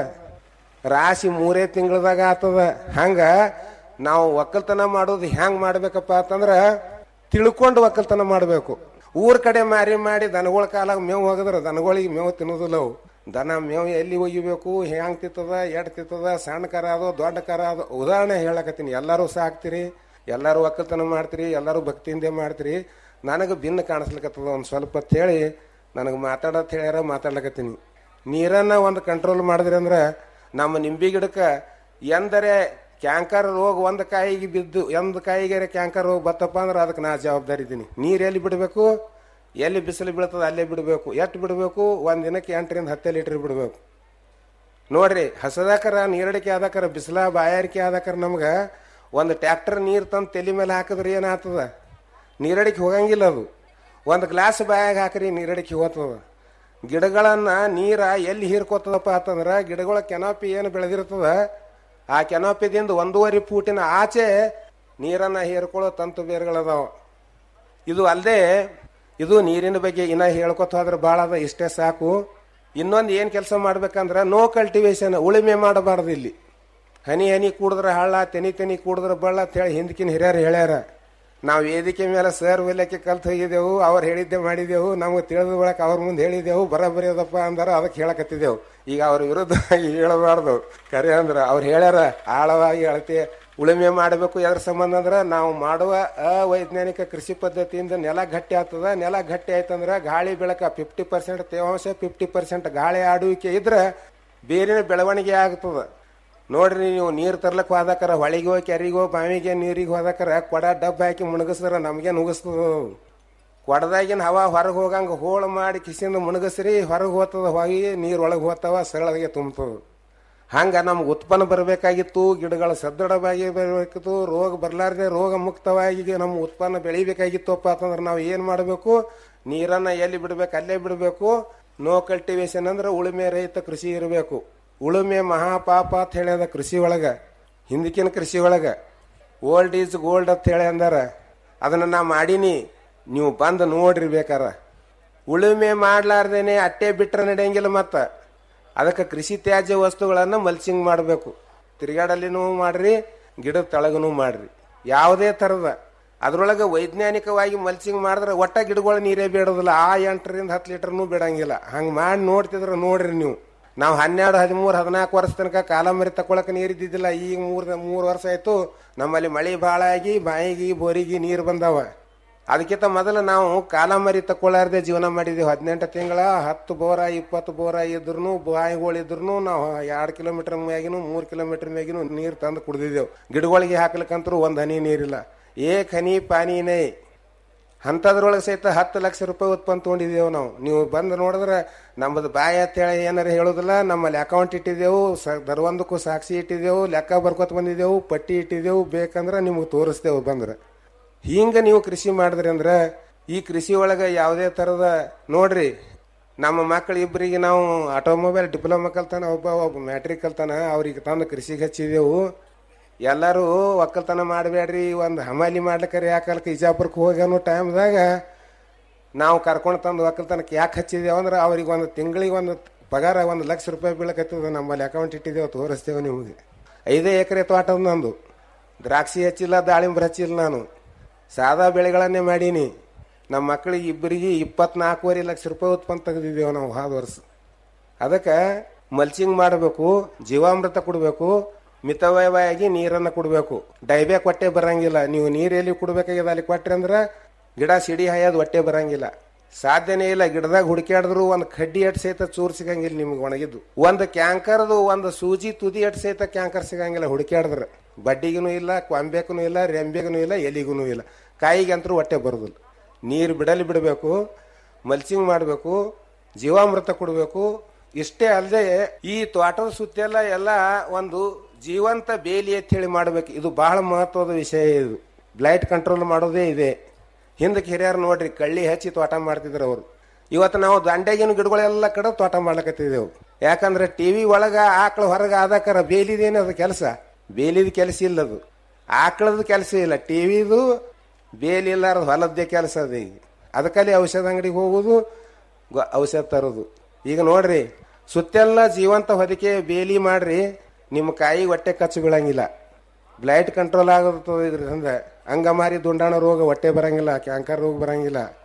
ರಾಶಿ ಮೂರೇ ತಿಂಗಳದಾಗ ಆತದ ಹಂಗ ನಾವು ಒಕ್ಕಲ್ತನ ಮಾಡೋದು ಹೆಂಗ್ ಮಾಡ್ಬೇಕಪ್ಪ ಅಂತಂದ್ರ ತಿಳ್ಕೊಂಡು ಒಕ್ಕಲ್ತನ ಮಾಡ್ಬೇಕು ಊರ್ ಕಡೆ ಮಾರಿ ಮಾಡಿ ದನಗಳ ಕಾಲಾಗ ಮೇವು ಹೋಗಿದ್ರೆ ದನಗಳಿಗೆ ಮೇವು ತಿನ್ನೋದಿಲ್ಲ ಅವು ದನ ಮೇವು ಎಲ್ಲಿ ಒಯ್ಯಬೇಕು ಹೆಂಗ್ ತಿತ್ತದ ಎಡ್ ತಿತ್ತದ ಸಣ್ಣ ಕರ ಅದು ದೊಡ್ಡ ಕರ ಅದು ಉದಾಹರಣೆ ಹೇಳಕತ್ತೀನಿ ಎಲ್ಲರೂ ಸಾಕ್ತಿರಿ ಎಲ್ಲರೂ ಒಕ್ಕಲ್ತನ ಮಾಡ್ತೀರಿ ಎಲ್ಲರೂ ಭಕ್ತಿಯಿಂದ ಮಾಡ್ತೀರಿ ನನಗೆ ಭಿನ್ನ ಕಾಣಿಸ್ಲಿಕ್ಕತ್ತದ ಒಂದು ಸ್ವಲ್ಪ ಅಂತ ಹೇಳಿ ನನಗೆ ಮಾತಾಡತ್ ಹೇಳ್ಯಾರ ಮಾತಾಡ್ಲಕತ್ತೀನಿ ನೀರನ್ನ ಒಂದು ಕಂಟ್ರೋಲ್ ಮಾಡಿದ್ರಿ ಅಂದ್ರೆ ನಮ್ಮ ನಿಂಬಿ ಗಿಡಕ್ಕೆ ಎಂದರೆ ಕ್ಯಾಂಕರ್ ರೋಗ ಒಂದು ಕಾಯಿಗೆ ಬಿದ್ದು ಒಂದು ಕಾಯಿಗೆ ಕ್ಯಾಂಕರ್ ರೋಗ ಬತ್ತಪ್ಪ ಅಂದ್ರೆ ಅದಕ್ಕೆ ನಾ ಜವಾಬ್ದಾರಿ ಇದ್ದೀನಿ ನೀರು ಎಲ್ಲಿ ಬಿಡಬೇಕು ಎಲ್ಲಿ ಬಿಸಿಲು ಬೀಳ್ತದೆ ಅಲ್ಲೇ ಬಿಡಬೇಕು ಎಷ್ಟು ಬಿಡಬೇಕು ಒಂದು ದಿನಕ್ಕೆ ಎಂಟರಿಂದ ಹತ್ತು ಲೀಟರ್ ಬಿಡಬೇಕು ನೋಡ್ರಿ ಹಸದಾಕರ ನೀರಡಿಕೆ ಆದಾಕರ ಬಿಸಿಲ ಬಾಯಾರಿಕೆ ಆದಾಕರ ನಮ್ಗೆ ಒಂದು ಟ್ಯಾಕ್ಟರ್ ನೀರು ತಂದು ತಲೆ ಮೇಲೆ ಹಾಕಿದ್ರೆ ಏನಾಗ್ತದ ನೀರಡಿಕೆ ಹೋಗಂಗಿಲ್ಲ ಅದು ಒಂದು ಗ್ಲಾಸ್ ಬಾಯಾಗ ಹಾಕ್ರಿ ನೀರಡಿಕೆ ಹೋಗ್ತದ ಗಿಡಗಳನ್ನ ನೀರ ಎಲ್ಲಿ ಹೀರ್ಕೋತದಪ್ಪ ಅಂತಂದ್ರೆ ಗಿಡಗಳ ಕೆನಾಪಿ ಏನು ಬೆಳೆದಿರ್ತದ ಆ ಕೆನಾಪಿದಿಂದ ಒಂದೂವರೆ ಫೂಟಿನ ಆಚೆ ನೀರನ್ನ ಹೀರ್ಕೊಳ್ಳೋ ತಂತು ಬೇರುಗಳದಾವ ಇದು ಅಲ್ಲದೆ ಇದು ನೀರಿನ ಬಗ್ಗೆ ಇನ್ನ ಹೇಳ್ಕೊತ ಹೋದ್ರೆ ಭಾಳ ಅದ ಇಷ್ಟೇ ಸಾಕು ಇನ್ನೊಂದು ಏನು ಕೆಲಸ ಮಾಡ್ಬೇಕಂದ್ರೆ ನೋ ಕಲ್ಟಿವೇಶನ್ ಉಳುಮೆ ಮಾಡಬಾರ್ದು ಇಲ್ಲಿ ಹನಿ ಹನಿ ಕೂಡಿದ್ರೆ ಹಳ್ಳ ತೆನಿ ತೆನಿ ಕೂಡಿದ್ರೆ ಬಳ್ಳ ಅಂತ ಹೇಳಿ ಹಿಂದಕಿನ ಹಿರಿಯರು ಹೇಳ್ಯಾರ ನಾವು ವೇದಿಕೆ ಮೇಲೆ ಸರ್ ಒಲೆಕ್ಕೆ ಕಲ್ತು ಹೋಗಿದ್ದೆವು ಅವ್ರು ಹೇಳಿದ್ದೆ ಮಾಡಿದೆವು ನಮ್ಗೆ ತಿಳಿದ ಬಳಕ ಅವ್ರ ಮುಂದೆ ಹೇಳಿದೆವು ಬರಬರಿ ಅದಪ್ಪ ಅಂದಾರ ಅದಕ್ಕೆ ಹೇಳಕತ್ತಿದ್ದೆವು ಈಗ ಅವ್ರ ವಿರುದ್ಧ ಹೇಳಬಾರ್ದು ಕರೆ ಅಂದ್ರೆ ಅವ್ರು ಹೇಳ್ಯಾರ ಆಳವಾಗಿ ಅಳತೆ ಉಳುಮೆ ಮಾಡಬೇಕು ಎದ್ರ ಸಂಬಂಧ ಅಂದ್ರೆ ನಾವು ಮಾಡುವ ಅವೈಜ್ಞಾನಿಕ ಕೃಷಿ ಪದ್ಧತಿಯಿಂದ ನೆಲ ಗಟ್ಟಿ ಆಗ್ತದ ನೆಲ ಗಟ್ಟಿ ಆಯ್ತಂದ್ರೆ ಗಾಳಿ ಬೆಳಕ ಫಿಫ್ಟಿ ಪರ್ಸೆಂಟ್ ತೇವಾಂಶ ಫಿಫ್ಟಿ ಪರ್ಸೆಂಟ್ ಗಾಳಿ ಆಡುವಿಕೆ ಇದ್ರೆ ಬೇರಿನ ಬೆಳವಣಿಗೆ ಆಗ್ತದ ನೋಡ್ರಿ ನೀವು ನೀರು ತರ್ಲಕ್ ಹೋದಾಕರ ಹೊಳಿಗೋ ಕೆರಿಗೋ ಬಾವಿಗೆ ನೀರಿಗೆ ಹೋದಾಕರ ಕೊಡ ಡಬ್ಬ ಹಾಕಿ ಮುಣಗಸ್ರ ನಮ್ಗೆ ನುಗ್ಸ್ತದ ಕೊಡದಾಗಿನ ಹವಾ ಹೊರಗೆ ಹೋಗಂಗ ಹೋಳು ಮಾಡಿ ಕಿಸಿಂದ ಮುಣಗಸ್ರಿ ಹೊರಗೆ ಹೋಗ್ತದ ಹೋಗಿ ನೀರು ಒಳಗೆ ಹೋಗ್ತಾವ ಸರಳಗೆ ತುಂಬ್ತದ ಹಂಗ ನಮ್ಗೆ ಉತ್ಪನ್ನ ಬರಬೇಕಾಗಿತ್ತು ಗಿಡಗಳ ಸದೃಢವಾಗಿ ಬರಬೇಕಿತ್ತು ರೋಗ ಬರಲಾರ್ದೆ ರೋಗ ಮುಕ್ತವಾಗಿ ನಮ್ಮ ಉತ್ಪನ್ನ ಬೆಳಿಬೇಕಾಗಿತ್ತಪ್ಪ ಅಂತಂದ್ರೆ ನಾವು ಏನು ಮಾಡಬೇಕು ನೀರನ್ನ ಎಲ್ಲಿ ಬಿಡ್ಬೇಕು ಅಲ್ಲೇ ಬಿಡಬೇಕು ನೋ ಕಲ್ಟಿವೇಶನ್ ಅಂದ್ರೆ ಉಳುಮೆ ರಹಿತ ಕೃಷಿ ಇರಬೇಕು ಉಳುಮೆ ಮಹಾಪಾಪ ಅಂತ ಹೇಳ್ಯದ ಕೃಷಿ ಒಳಗ ಹಿಂದಕಿನ ಕೃಷಿ ಒಳಗ ಓಲ್ಡ್ ಈಸ್ ಗೋಲ್ಡ್ ಅಂತ ಹೇಳಿ ಅಂದಾರ ಅದನ್ನ ನಾ ಮಾಡೀನಿ ನೀವು ಬಂದು ನೋಡ್ರಿ ಬೇಕಾರ ಉಳುಮೆ ಮಾಡ್ಲಾರ್ದೇನೆ ಅಟ್ಟೆ ಬಿಟ್ರೆ ನಡೆಯಂಗಿಲ್ಲ ಮತ್ತ ಅದಕ್ಕೆ ಕೃಷಿ ತ್ಯಾಜ್ಯ ವಸ್ತುಗಳನ್ನು ಮಲ್ಚಿಂಗ್ ಮಾಡಬೇಕು ತಿರುಗಾಡಲಿನೂ ಮಾಡ್ರಿ ಗಿಡದ ತಳಗನೂ ಮಾಡ್ರಿ ಯಾವುದೇ ಥರದ ಅದ್ರೊಳಗೆ ವೈಜ್ಞಾನಿಕವಾಗಿ ಮಲ್ಚಿಂಗ್ ಮಾಡಿದ್ರೆ ಒಟ್ಟ ಗಿಡಗಳು ನೀರೇ ಬೇಡೋದಿಲ್ಲ ಆ ಎಂಟರಿಂದ ಹತ್ತು ಲೀಟರ್ನೂ ಬಿಡಂಗಿಲ್ಲ ಹಂಗೆ ಮಾಡಿ ನೋಡ್ತಿದ್ರೆ ನೋಡ್ರಿ ನೀವು ನಾವು ಹನ್ನೆರಡು ಹದಿಮೂರು ಹದಿನಾಲ್ಕು ವರ್ಷ ತನಕ ಕಾಲಮರಿ ತಕೊಳಕ್ಕೆ ನೀರಿದ್ದಿದ್ದಿಲ್ಲ ಈಗ ಮೂರು ಮೂರು ವರ್ಷ ಆಯ್ತು ನಮ್ಮಲ್ಲಿ ಮಳೆ ಭಾಳ ಆಗಿ ಬಾಯಿಗೆ ಬೋರಿಗೆ ನೀರು ಬಂದಾವ ಅದಕ್ಕಿಂತ ಮೊದಲು ನಾವು ಕಾಲಮರಿ ತಕೊಳ್ಳಾರ್ದೆ ಜೀವನ ಮಾಡಿದೀವಿ ಹದಿನೆಂಟು ತಿಂಗಳ ಹತ್ತು ಬೋರ ಇಪ್ಪತ್ತು ಬೋರ ಇದ್ರು ಬಾಯಿಗಳಿದ್ರು ನಾವು ಎರಡು ಕಿಲೋಮೀಟರ್ ಮ್ಯಾಗಿನೂ ಮೂರು ಕಿಲೋಮೀಟರ್ ಮ್ಯಾಗಿನೂ ನೀರು ತಂದು ಕುಡ್ದಿದ್ದೆವು ಗಿಡಗಳಿಗೆ ಹಾಕ್ಲಿಕ್ಕಂತರೂ ಒಂದು ಹನಿ ನೀರಿಲ್ಲ ಏಕ್ ಹನಿ ಪಾನಿನೇ ಅಂಥದ್ರೊಳಗೆ ಸಹಿತ ಹತ್ತು ಲಕ್ಷ ರೂಪಾಯಿ ಉತ್ಪನ್ನ ತೊಗೊಂಡಿದ್ದೇವು ನಾವು ನೀವು ಬಂದು ನೋಡಿದ್ರೆ ನಮ್ಮದು ಬಾಯಿ ಅಂತೇಳಿ ಏನಾರ ಹೇಳೋದಿಲ್ಲ ನಮ್ಮಲ್ಲಿ ಅಕೌಂಟ್ ಇಟ್ಟಿದ್ದೆವು ಸ ದರ್ವೊಂದಕ್ಕೂ ಸಾಕ್ಷಿ ಇಟ್ಟಿದ್ದೆವು ಲೆಕ್ಕ ಬರ್ಕೊತ ಬಂದಿದ್ದೆವು ಪಟ್ಟಿ ಇಟ್ಟಿದ್ದೆವು ಬೇಕಂದ್ರೆ ನಿಮ್ಗೆ ತೋರಿಸ್ತೇವೆ ಬಂದ್ರೆ ಹಿಂಗೆ ನೀವು ಕೃಷಿ ಮಾಡಿದ್ರಿ ಅಂದ್ರೆ ಈ ಕೃಷಿ ಒಳಗೆ ಯಾವುದೇ ಥರದ ನೋಡ್ರಿ ನಮ್ಮ ಮಕ್ಕಳು ಇಬ್ಬರಿಗೆ ನಾವು ಆಟೋಮೊಬೈಲ್ ಡಿಪ್ಲೊಮಾ ಕಲ್ತಾನ ಒಬ್ಬ ಒಬ್ಬ ಮ್ಯಾಟ್ರಿಕ್ ಕಲ್ತಾನ ಅವ್ರಿಗೆ ತಂದು ಕೃಷಿಗೆ ಹಚ್ಚಿದೆವು ಎಲ್ಲರೂ ಒಕ್ಕಲ್ತನ ಮಾಡಬೇಡ್ರಿ ಒಂದು ಹಮಾಲಿ ಮಾಡ್ಲಿಕ್ಕೆ ಯಾಕಲ್ಕ ಇಜಾಪುರಕ್ಕೆ ಹೋಗಿ ಅನ್ನೋ ಟೈಮ್ದಾಗ ನಾವು ಕರ್ಕೊಂಡು ತಂದು ಒಕ್ಕಲ್ತನಕ್ಕೆ ಯಾಕೆ ಹಚ್ಚಿದೇವು ಅಂದ್ರೆ ಅವ್ರಿಗೆ ಒಂದು ತಿಂಗಳಿಗೆ ಒಂದು ಪಗಾರ ಒಂದು ಲಕ್ಷ ರೂಪಾಯಿ ಬೀಳಕತ್ತದ ನಮ್ಮಲ್ಲಿ ಅಕೌಂಟ್ ಇಟ್ಟಿದ್ದೇವೆ ತೋರಿಸ್ತೇವೆ ನಿಮಗೆ ಐದೇ ಎಕರೆ ತೋಟದ ನಂದು ದ್ರಾಕ್ಷಿ ಹಚ್ಚಿಲ್ಲ ದಾಳಿಂಬ್ರ ಹಚ್ಚಿಲ್ಲ ನಾನು ಸಾದಾ ಬೆಳೆಗಳನ್ನೇ ಮಾಡೀನಿ ನಮ್ಮ ಮಕ್ಕಳಿಗೆ ಇಬ್ಬರಿಗೆ ಇಪ್ಪತ್ನಾಲ್ಕೂವರೆ ಲಕ್ಷ ರೂಪಾಯಿ ಉತ್ಪನ್ನ ತೆಗೆದಿದ್ದೇವೆ ನಾವು ಹೋದ ವರ್ಷ ಅದಕ್ಕೆ ಮಲ್ಚಿಂಗ್ ಮಾಡಬೇಕು ಜೀವಾಮೃತ ಕೊಡಬೇಕು ಮಿತವ್ಯಯವಾಗಿ ನೀರನ್ನು ಕೊಡಬೇಕು ಡೈಬೆ ಕೊಟ್ಟೆ ಬರಂಗಿಲ್ಲ ನೀವು ನೀರು ಎಲ್ಲಿ ಕೊಡ್ಬೇಕಾಗ್ಯದ ಅಲ್ಲಿ ಕೊಟ್ರಿ ಅಂದ್ರೆ ಗಿಡ ಸಿಡಿ ಹಾಯೋದು ಹೊಟ್ಟೆ ಬರಂಗಿಲ್ಲ ಸಾಧ್ಯನೇ ಇಲ್ಲ ಗಿಡದಾಗ ಹುಡುಕ್ಯಾಡಿದ್ರು ಒಂದು ಕಡ್ಡಿ ಎಟ್ ಸಹಿತ ಚೂರು ಸಿಗಂಗಿಲ್ಲ ನಿಮ್ಗೆ ಒಣಗಿದ್ದು ಒಂದು ಕ್ಯಾಂಕರ್ದು ಒಂದು ಸೂಜಿ ತುದಿ ಎಟ್ ಸಹಿತ ಕ್ಯಾಂಕರ್ ಸಿಗಂಗಿಲ್ಲ ಹುಡುಕ್ಯಾಡಿದ್ರೆ ಬಡ್ಡಿಗೂ ಇಲ್ಲ ಕೊಂಬೆಗೂ ಇಲ್ಲ ರೆಂಬೆಗೂ ಇಲ್ಲ ಎಲಿಗೂ ಇಲ್ಲ ಕಾಯಿಗೆ ಅಂತೂ ಹೊಟ್ಟೆ ಬರೋದಿಲ್ಲ ನೀರು ಬಿಡಲಿ ಬಿಡಬೇಕು ಮಲ್ಚಿಂಗ್ ಮಾಡಬೇಕು ಜೀವಾಮೃತ ಕೊಡಬೇಕು ಇಷ್ಟೇ ಅಲ್ಲದೆ ಈ ತೋಟದ ಸುತ್ತೆಲ್ಲ ಎಲ್ಲ ಒಂದು ಜೀವಂತ ಬೇಲಿ ಅಂತ ಹೇಳಿ ಮಾಡಬೇಕು ಇದು ಬಹಳ ಮಹತ್ವದ ವಿಷಯ ಇದು ಬ್ಲೈಟ್ ಕಂಟ್ರೋಲ್ ಮಾಡೋದೇ ಇದೆ ಹಿಂದಕ್ಕೆ ಹಿರಿಯರು ನೋಡ್ರಿ ಕಳ್ಳಿ ಹಚ್ಚಿ ತೋಟ ಮಾಡ್ತಿದ್ರು ಅವರು ಇವತ್ತು ನಾವು ದಂಡೆಗಿನ ಗಿಡಗಳೆಲ್ಲ ಕಡೆ ತೋಟ ಮಾಡ್ಲಕತ್ತಿದ್ದೆವು ಯಾಕಂದ್ರೆ ಟಿವಿ ಒಳಗ ಆಕಳ ಹೊರಗೆ ಆದಾಕರ ಬೇಲಿದೇನು ಅದು ಕೆಲಸ ಬೇಲಿದ ಕೆಲಸ ಇಲ್ಲ ಅದು ಆಕಳದ ಕೆಲಸ ಇಲ್ಲ ಟಿವಿದು ಬೇಲಿ ಇಲ್ಲಾರದು ಹೊಲದ್ದೇ ಕೆಲಸ ಅದು ಈಗ ಅದಕ್ಕಲ್ಲಿ ಔಷಧ ಅಂಗಡಿಗೆ ಹೋಗೋದು ಗೊ- ಔಷಧ ತರೋದು ಈಗ ನೋಡ್ರಿ ಸುತ್ತೆಲ್ಲ ಜೀವಂತ ಹೊದಿಕೆ ಬೇಲಿ ಮಾಡ್ರಿ ನಿಮ್ಮ ಕಾಯಿ ಹೊಟ್ಟೆ ಕಚ್ಚು ಬೀಳಂಗಿಲ್ಲ ಬ್ಲೈಟ್ ಕಂಟ್ರೋಲ್ ಆಗುತ್ತದೆ ಇದರಿಂದ ಅಂಗಮಾರಿ ದುಂಡಾಣ ರೋಗ ಹೊಟ್ಟೆ ಬರಂಗಿಲ್ಲ ಕ್ಯಾಂಕರ್ ರೋಗ ಬರಂಗಿಲ್ಲ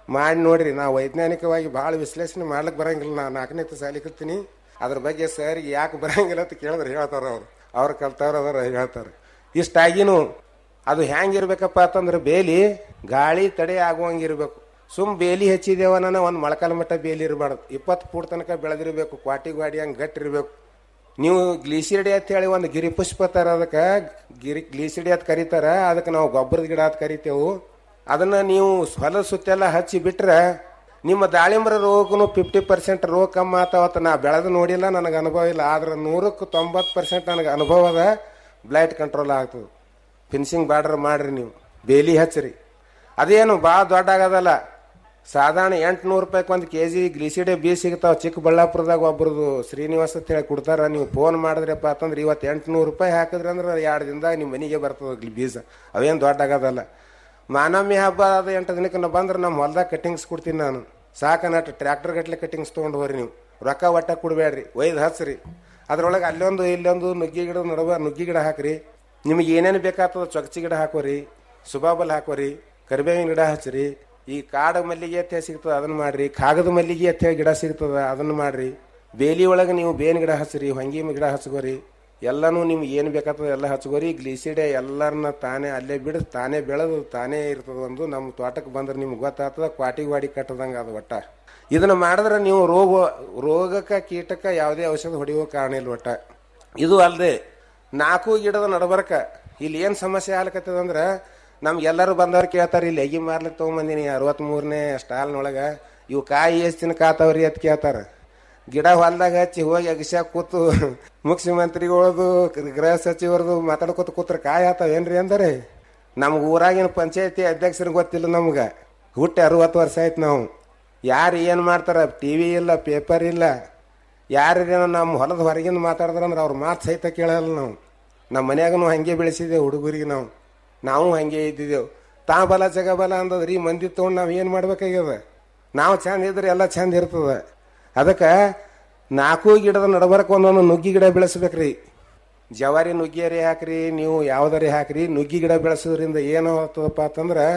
ಮಾಡಿ ನೋಡ್ರಿ ನಾ ವೈಜ್ಞಾನಿಕವಾಗಿ ಭಾಳ ವಿಶ್ಲೇಷಣೆ ಮಾಡ್ಲಿಕ್ಕೆ ಬರಂಗಿಲ್ಲ ನಾ ನಾಲ್ಕನೇ ಸಾಲಿ ಕಲ್ತೀನಿ ಅದ್ರ ಬಗ್ಗೆ ಸರ್ ಯಾಕೆ ಬರಂಗಿಲ್ಲ ಅಂತ ಕೇಳಿದ್ರೆ ಹೇಳ್ತಾರ ಅವ್ರು ಅವ್ರು ಕಲ್ತವ್ರು ಅದಾರ ಹೇಳ್ತಾರೆ ಇಷ್ಟಾಗಿನೂ ಅದು ಹೆಂಗಿರ್ಬೇಕಪ್ಪ ಅಂತಂದ್ರೆ ಬೇಲಿ ಗಾಳಿ ತಡೆ ಆಗುವಂಗಿರ್ಬೇಕು ಸುಮ್ ಬೇಲಿ ಹಚ್ಚಿದೇವನ ಒಂದು ಮೊಳಕಾಲ ಮಟ್ಟ ಬೇಲಿ ಇರಬಾರ್ದು ಇಪ್ಪತ್ತು ಫೂಟ್ ತನಕ ಬೆಳೆದಿರ್ಬೇಕು ಕ್ವಾಟಿ ಗಾಡಿ ಹಂಗೆ ಗಟ್ಟಿರ್ಬೇಕು ನೀವು ಗ್ಲೀಸಿಡಿ ಅಂತ ಹೇಳಿ ಒಂದು ಗಿರಿ ಪುಷ್ಪ ತರ ಅದಕ್ಕೆ ಗಿರಿ ಗ್ಲೀಸಿಡಿ ಅಂತ ಕರೀತಾರ ಅದಕ್ಕೆ ನಾವು ಗೊಬ್ಬರದ ಗಿಡ ಅಂತ ಕರಿತೇವು ಅದನ್ನ ನೀವು ಹೊಲದ ಸುತ್ತೆಲ್ಲ ಹಚ್ಚಿ ಬಿಟ್ರೆ ನಿಮ್ಮ ದಾಳಿಂಬರ ರೋಗನು ಫಿಫ್ಟಿ ಪರ್ಸೆಂಟ್ ರೋಗ ಕಮ್ಮಿ ಆತಾವತ್ತ ನಾ ಬೆಳೆದು ನೋಡಿಲ್ಲ ನನಗೆ ಅನುಭವ ಇಲ್ಲ ಆದ್ರೆ ನೂರಕ್ಕೆ ತೊಂಬತ್ತು ಪರ್ಸೆಂಟ್ ನನಗೆ ಅನುಭವ ಅದ ಬ್ಲೈಟ್ ಕಂಟ್ರೋಲ್ ಆಗ್ತದೆ ಫಿನಿಶಿಂಗ್ ಬಾರ್ಡರ್ ಮಾಡ್ರಿ ನೀವು ಬೇಲಿ ಹಚ್ಚ್ರಿ ಅದೇನು ಭಾಳ ದೊಡ್ಡ ಆಗೋದಲ್ಲ ಸಾಧಾರಣ ಎಂಟುನೂರು ರೂಪಾಯಿಗೆ ಒಂದು ಕೆ ಜಿ ಗ್ಲಿಸಿಡೆ ಬೀಜ ಸಿಗ್ತಾವ ಚಿಕ್ಕಬಳ್ಳಾಪುರದಾಗ ಒಬ್ರದ್ದು ಶ್ರೀನಿವಾಸ ಅಂತ ಹೇಳಿ ಕೊಡ್ತಾರ ನೀವು ಫೋನ್ ಮಾಡಿದ್ರಪ್ಪ ಅಂತಂದ್ರೆ ಇವತ್ತು ಎಂಟುನೂರು ರೂಪಾಯಿ ಹಾಕಿದ್ರಿ ಅಂದ್ರೆ ಎರಡು ದಿನದಾಗ ನಿಮ್ಮ ಮನೆಗೆ ಬರ್ತದೆ ಬೀಜ ಅವೇನು ದೊಡ್ಡ ಆಗೋದಲ್ಲ ಮಾನವಮಿ ಹಬ್ಬ ಅದು ಎಂಟು ದಿನಕ್ಕೆ ನಾ ಬಂದ್ರೆ ನಮ್ಮ ಹೊಲ್ದಾಗ ಕಟ್ಟಿಂಗ್ಸ್ ಕೊಡ್ತೀನಿ ನಾನು ಸಾಕ ನಟ್ ಟ್ರ್ಯಾಕ್ಟರ್ ಗಟ್ಲೆ ಕಟ್ಟಿಂಗ್ಸ್ ತೊಗೊಂಡು ಹೋಗ್ರಿ ನೀವು ರೊಕ್ಕ ಒಟ್ಟ ಕೊಡಬೇಡ್ರಿ ಒಯ್ದು ಹಚ್ಚ್ರಿ ಅದ್ರೊಳಗೆ ಅಲ್ಲೊಂದು ಇಲ್ಲೊಂದು ನುಗ್ಗಿ ಗಿಡ ನಡುವ ನುಗ್ಗಿ ಗಿಡ ಹಾಕ್ರಿ ನಿಮಗೆ ಏನೇನು ಬೇಕಾಗ್ತದ ಚೊಕ್ಚಿ ಗಿಡ ಹಾಕೋರಿ ಸುಬಾಬಲ್ ಹಾಕೋರಿ ಕರಿಬೇವಿನ ಗಿಡ ಹಚ್ಚ್ರಿ ಈ ಕಾಡು ಮಲ್ಲಿಗೆ ಅಂತ ಹೇಳಿ ಸಿಗ್ತದ ಅದನ್ನ ಮಾಡ್ರಿ ಕಾಗದ ಮಲ್ಲಿಗೆ ಅಂತ ಹೇಳಿ ಗಿಡ ಸಿಗ್ತದ ಅದನ್ನ ಮಾಡ್ರಿ ಬೇಲಿ ಒಳಗೆ ನೀವು ಬೇವಿನ ಗಿಡ ಹಚ್ಚ್ರಿ ಹೊಂಗಿ ಗಿಡ ಹಚ್ಕೋರಿ ಎಲ್ಲನೂ ನಿಮ್ಗೆ ಏನು ಬೇಕಾಗ್ತದೆ ಎಲ್ಲ ಹಚ್ಕೋರಿ ಗ್ಲೀಸಿಡೆ ಎಲ್ಲರನ್ನ ತಾನೇ ಅಲ್ಲೇ ಬಿಡು ತಾನೇ ಬೆಳೆದು ತಾನೇ ಇರ್ತದ ಒಂದು ನಮ್ಮ ತೋಟಕ್ಕೆ ಬಂದ್ರೆ ನಿಮ್ಗೆ ಗೊತ್ತಾಗ್ತದ ಕ್ವಾಟಿ ವಾಡಿ ಕಟ್ಟದಂಗೆ ಅದು ಒಟ್ಟ ಇದನ್ನ ಮಾಡಿದ್ರೆ ನೀವು ರೋಗ ರೋಗಕ್ಕೆ ಕೀಟಕ್ಕೆ ಯಾವುದೇ ಔಷಧ ಹೊಡೆಯುವ ಕಾರಣ ಇಲ್ಲ ಒಟ್ಟ ಇದು ಅಲ್ಲದೆ ನಾಲ್ಕು ಗಿಡದ ನಡಬರ್ಕ ಇಲ್ಲಿ ಏನು ಸಮಸ್ಯೆ ಆಗ್ಲಕತ್ತದಂದ್ರೆ ನಮ್ಗೆಲ್ಲರೂ ಬಂದವ್ರು ಕೇಳ್ತಾರೆ ಇಲ್ಲಿ ಎಗಿ ಮಾರ್ಲಿಕ್ಕೆ ತೊಗೊಂಬಂದಿನಿ ಅರವತ್ಮೂರನೇ ಸ್ಟಾಲ್ನೊಳಗೆ ಇವು ಕಾಯಿ ಎಷ್ಟು ದಿನ ಕಾತಾವ್ರಿ ಅಂತ ಕೇಳ್ತಾರೆ ಗಿಡ ಹೊಲ್ದಾಗ ಹಚ್ಚಿ ಹೋಗಿ ಅಗಸ್ಯಾಗ ಕೂತು ಮುಖ್ಯಮಂತ್ರಿಗಳದು ಗೃಹ ಸಚಿವರದು ಮಾತಾಡ್ಕೊತ ಕೂತ್ರ ಕಾಯಿ ಆತಾವೇನ್ರಿ ಅಂದರೆ ನಮ್ಗೆ ಊರಾಗಿನ ಪಂಚಾಯತಿ ಅಧ್ಯಕ್ಷರಿಗೆ ಗೊತ್ತಿಲ್ಲ ನಮ್ಗೆ ಹುಟ್ಟಿ ಅರವತ್ತು ವರ್ಷ ಆಯ್ತು ನಾವು ಯಾರು ಏನು ಮಾಡ್ತಾರ ಟಿ ವಿ ಇಲ್ಲ ಪೇಪರ್ ಇಲ್ಲ ಯಾರೇನೋ ನಮ್ಮ ಹೊಲದ ಹೊರಗಿಂದ ಮಾತಾಡಿದ್ರಂದ್ರೆ ಅವ್ರ ಮಾತು ಸಹಿತ ಕೇಳಲ್ಲ ನಾವು ನಮ್ಮ ಮನ್ಯಾಗನು ಹಂಗೆ ಬೆಳೆಸಿದ್ದೇವೆ ಹುಡುಗರಿಗೆ ನಾವು ನಾವು ಹಂಗೆ ಇದ್ದಿದ್ದೆವು ತಾ ಬಲ ಜಗ ಬಲ ಅಂದದ್ರಿ ಮಂದಿ ತೊಗೊಂಡು ನಾವು ಏನು ಮಾಡ್ಬೇಕಾಗ್ಯದ ನಾವು ಚಂದ ಇದ್ರೆ ಎಲ್ಲ ಚಂದ ಇರ್ತದ ಅದಕ್ಕೆ ನಾಲ್ಕು ಗಿಡದ ನಡಬರ್ಕ ಒಂದೊಂದು ನುಗ್ಗಿ ಗಿಡ ಬೆಳೆಸ್ಬೇಕ್ರಿ ಜವಾರಿ ನುಗ್ಗಿಯರಿ ಹಾಕ್ರಿ ನೀವು ಯಾವ್ದಾರಿ ಹಾಕ್ರಿ ನುಗ್ಗಿ ಗಿಡ ಬೆಳೆಸೋದ್ರಿಂದ ಏನು ಆಗ್ತದಪ್ಪ ಅಂತಂದ್ರೆ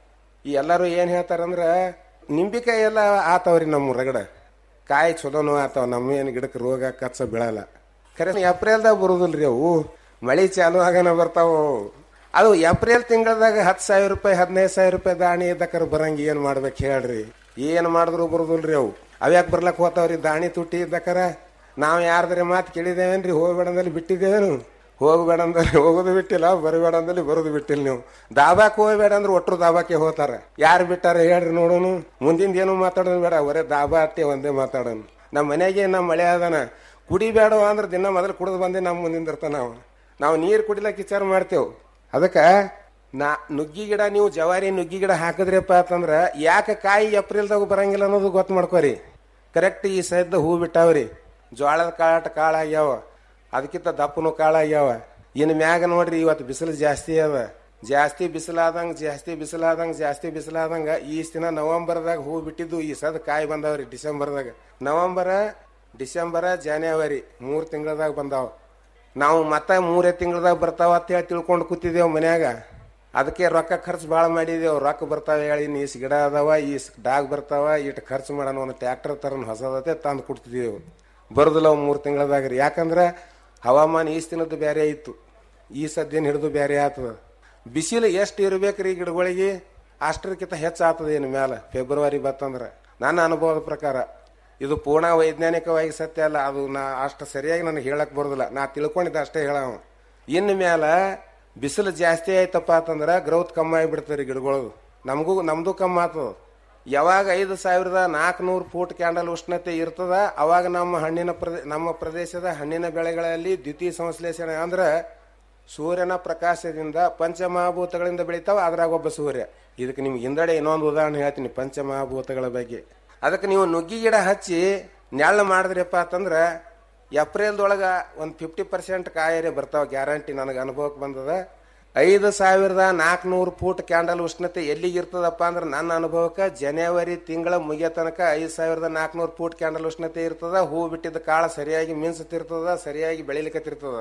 ಈ ಎಲ್ಲರೂ ಏನು ಹೇಳ್ತಾರಂದ್ರೆ ನಿಂಬಿಕಾಯಿ ಎಲ್ಲ ಆತಾವ್ರಿ ನಮ್ಮ ರಗಡ ಕಾಯಿ ಚಲೋನು ಆತಾವ ನಮ್ಮ ಏನು ಗಿಡಕ್ಕೆ ರೋಗ ಕಚ್ಚ ಬೀಳಲ್ಲ ಖರೆ ಏಪ್ರಿಲ್ದಾಗ ಬರೋದಿಲ್ರಿ ಅವು ಮಳೆ ಚಾಲು ಆಗನ ಬರ್ತಾವು ಅದು ಏಪ್ರಿಲ್ ತಿಂಗಳದಾಗ ಹತ್ತು ಸಾವಿರ ರೂಪಾಯಿ ಹದಿನೈದು ಸಾವಿರ ರೂಪಾಯಿ ದಾಣಿ ಇದ್ದಕ್ಕಾರ ಬರಂಗ ಏನು ಮಾಡ್ಬೇಕು ಹೇಳ್ರಿ ಏನು ಮಾಡಿದ್ರು ಬರೋದಿಲ್ರಿ ಅವು ಅವ್ಯಾಕೆ ಬರ್ಲಕ್ ಹೋತಾವ್ರಿ ದಾಣಿ ತುಟ್ಟಿ ಇದ್ದಕ್ಕಾರ ನಾವು ಯಾರ್ದಾರೆ ಮಾತು ಕೇಳಿದೇವೇನ್ರಿ ಹೋಗ್ಬೇಡಂದಲ್ಲಿ ಬಿಟ್ಟಿದ್ದೇವೇನು ಹೋಗ್ಬೇಡ ಅಂದಲ್ಲಿ ಹೋಗೋದು ಬಿಟ್ಟಿಲ್ಲ ಬರಬೇಡ ಅಂದಲ್ಲಿ ಬರೋದು ಬಿಟ್ಟಿಲ್ಲ ನೀವು ದಾಬಾಕ್ ಹೋಗ್ಬೇಡ ಅಂದ್ರೆ ಒಟ್ಟರು ದಾಬಾಕ್ಕೆ ಹೋಗ್ತಾರ ಯಾರು ಬಿಟ್ಟಾರ ಹೇಳ್ರಿ ನೋಡೋನು ಮುಂದಿಂದ ಏನು ಮಾತಾಡೋದು ಬೇಡ ಒರೇ ದಾಬಾ ಅಟ್ಟೆ ಒಂದೇ ಮಾತಾಡೋನು ನಮ್ಮ ಮನೆಗೆ ನಮ್ಮ ಮಳೆ ಅದಾನ ಕುಡಿಬೇಡ ಅಂದ್ರೆ ದಿನ ಮೊದಲು ಕುಡಿದು ಬಂದೆ ನಮ್ಮ ಮುಂದಿಂದ ಇರ್ತಾನ ನಾವು ನಾವು ನೀರು ಕುಡಿಲಕ್ಕೆ ವಿಚಾರ ಮಾಡ್ತೇವೆ ಅದಕ್ಕೆ ನಾ ನುಗ್ಗಿ ಗಿಡ ನೀವು ಜವಾರಿ ನುಗ್ಗಿ ಗಿಡ ಹಾಕಿದ್ರಪ್ಪ ಅಂತಂದ್ರೆ ಯಾಕೆ ಕಾಯಿ ಏಪ್ರಿಲ್ದಾಗ ಬರಂಗಿಲ್ಲ ಅನ್ನೋದು ಗೊತ್ತು ಮಾಡ್ಕೋರಿ ಕರೆಕ್ಟ್ ಈ ಸದ್ದ ಹೂ ಬಿಟ್ಟಾವ್ರಿ ಜೋಳದ ಕಾಳಾಟ ಕಾಳಾಗ್ಯಾವ ಅದಕ್ಕಿಂತ ದಪ್ಪನು ಕಾಳಾಗ್ಯಾವ ಇನ್ನು ಮ್ಯಾಗ ನೋಡ್ರಿ ಇವತ್ತು ಬಿಸಿಲು ಜಾಸ್ತಿ ಅದ ಜಾಸ್ತಿ ಬಿಸಿಲಾದಂಗ ಜಾಸ್ತಿ ಬಿಸಿಲಾದಂಗ ಜಾಸ್ತಿ ಬಿಸಿಲಾದಂಗ ಈ ದಿನ ನವೆಂಬರ್ದಾಗ ಹೂ ಬಿಟ್ಟಿದ್ದು ಈ ಸದ್ ಕಾಯಿ ಬಂದಾವ್ರಿ ಡಿಸೆಂಬರ್ದಾಗ ನವೆಂಬರ ಡಿಸೆಂಬರ ಜಾನ್ಯವರಿ ಮೂರು ತಿಂಗಳದಾಗ ಬಂದಾವ ನಾವು ಮತ್ತೆ ಮೂರೇ ತಿಂಗಳದಾಗ ಬರ್ತಾವ ಅಂತ ಹೇಳಿ ತಿಳ್ಕೊಂಡು ಕೂತಿದ್ದೇವು ಮನ್ಯಾಗ ಅದಕ್ಕೆ ರೊಕ್ಕ ಖರ್ಚು ಭಾಳ ಮಾಡಿದೇವು ರೊಕ್ಕ ಬರ್ತಾವ ಹೇಳಿ ಈಸ್ ಗಿಡ ಅದಾವ ಈಸ್ ಡಾಗ್ ಬರ್ತಾವ ಇಟ್ಟು ಖರ್ಚು ಮಾಡೋಣ ಒಂದು ಟ್ಯಾಕ್ಟರ್ ತರನ್ ಹೊಸದತೆ ತಂದು ಕೊಡ್ತಿದ್ದೇವು ಬರೋದಿಲ್ಲ ಅವು ಮೂರು ತಿಂಗಳದಾಗ ರೀ ಯಾಕಂದ್ರೆ ಹವಾಮಾನ ಈ ದಿನದ್ದು ಬೇರೆ ಇತ್ತು ಈ ಸದ್ಯನ ಹಿಡಿದು ಬೇರೆ ಆತದ ಬಿಸಿಲು ಎಷ್ಟು ಇರ್ಬೇಕ್ರಿ ಈ ಗಿಡಗಳಿಗೆ ಅಷ್ಟರಕ್ಕಿಂತ ಹೆಚ್ಚು ಆತದ ಏನು ಮ್ಯಾಲ ಫೆಬ್ರವರಿ ಬತ್ತಂದ್ರೆ ನನ್ನ ಅನುಭವದ ಪ್ರಕಾರ ಇದು ಪೂರ್ಣ ವೈಜ್ಞಾನಿಕವಾಗಿ ಸತ್ಯ ಅಲ್ಲ ಅದು ನಾ ಅಷ್ಟು ಸರಿಯಾಗಿ ನನಗೆ ಹೇಳಕ್ ಬರೋದಿಲ್ಲ ನಾ ತಿಳ್ಕೊಂಡಿದ್ದೆ ಅಷ್ಟೇ ಹೇಳವ ಇನ್ನು ಮ್ಯಾಲ ಬಿಸಿಲು ಜಾಸ್ತಿ ಆಯ್ತಪ್ಪ ಅಂತಂದ್ರೆ ಗ್ರೌತ್ ಕಮ್ಮಿ ಆಗಿಬಿಡ್ತಾರೆ ಗಿಡಗಳು ನಮಗೂ ನಮ್ದು ಕಮ್ಮಿ ಆಗ್ತದ ಯಾವಾಗ ಐದು ಸಾವಿರದ ನಾಲ್ಕುನೂರು ಫೂಟ್ ಕ್ಯಾಂಡಲ್ ಉಷ್ಣತೆ ಇರ್ತದ ಅವಾಗ ನಮ್ಮ ಹಣ್ಣಿನ ಪ್ರದೇ ನಮ್ಮ ಪ್ರದೇಶದ ಹಣ್ಣಿನ ಬೆಳೆಗಳಲ್ಲಿ ದ್ವಿತೀಯ ಸಂಶ್ಲೇಷಣೆ ಅಂದ್ರೆ ಸೂರ್ಯನ ಪ್ರಕಾಶದಿಂದ ಪಂಚಮಹಾಭೂತಗಳಿಂದ ಬೆಳಿತಾವ ಅದ್ರಾಗ ಒಬ್ಬ ಸೂರ್ಯ ಇದಕ್ಕೆ ನಿಮ್ಗೆ ಹಿಂದಡೆ ಇನ್ನೊಂದು ಉದಾಹರಣೆ ಹೇಳ್ತೀನಿ ಪಂಚಮಹಾಭೂತಗಳ ಬಗ್ಗೆ ಅದಕ್ಕೆ ನೀವು ನುಗ್ಗಿ ಗಿಡ ಹಚ್ಚಿ ನೆಳ್ಳು ಮಾಡಿದ್ರಪ್ಪ ಅಂತಂದ್ರೆ ಏಪ್ರಿಲ್ದೊಳಗೆ ಒಂದು ಫಿಫ್ಟಿ ಪರ್ಸೆಂಟ್ ಕಾಯರೆ ಬರ್ತಾವ ಗ್ಯಾರಂಟಿ ನನಗೆ ಅನುಭವಕ್ಕೆ ಬಂದದ ಐದು ಸಾವಿರದ ನಾಲ್ಕುನೂರು ಫೂಟ್ ಕ್ಯಾಂಡಲ್ ಉಷ್ಣತೆ ಎಲ್ಲಿಗೆ ಇರ್ತದಪ್ಪ ಅಂದ್ರೆ ನನ್ನ ಅನುಭವಕ್ಕೆ ಜನವರಿ ತಿಂಗಳ ಮುಗಿಯೋ ತನಕ ಐದು ಸಾವಿರದ ನಾಲ್ಕುನೂರು ಫೂಟ್ ಕ್ಯಾಂಡಲ್ ಉಷ್ಣತೆ ಇರ್ತದ ಹೂ ಬಿಟ್ಟಿದ್ದ ಕಾಳ ಸರಿಯಾಗಿ ಮಿನ್ಸುತ್ತಿರ್ತದ ಸರಿಯಾಗಿ ಬೆಳಿಲಿಕ್ಕತ್ತಿರ್ತದ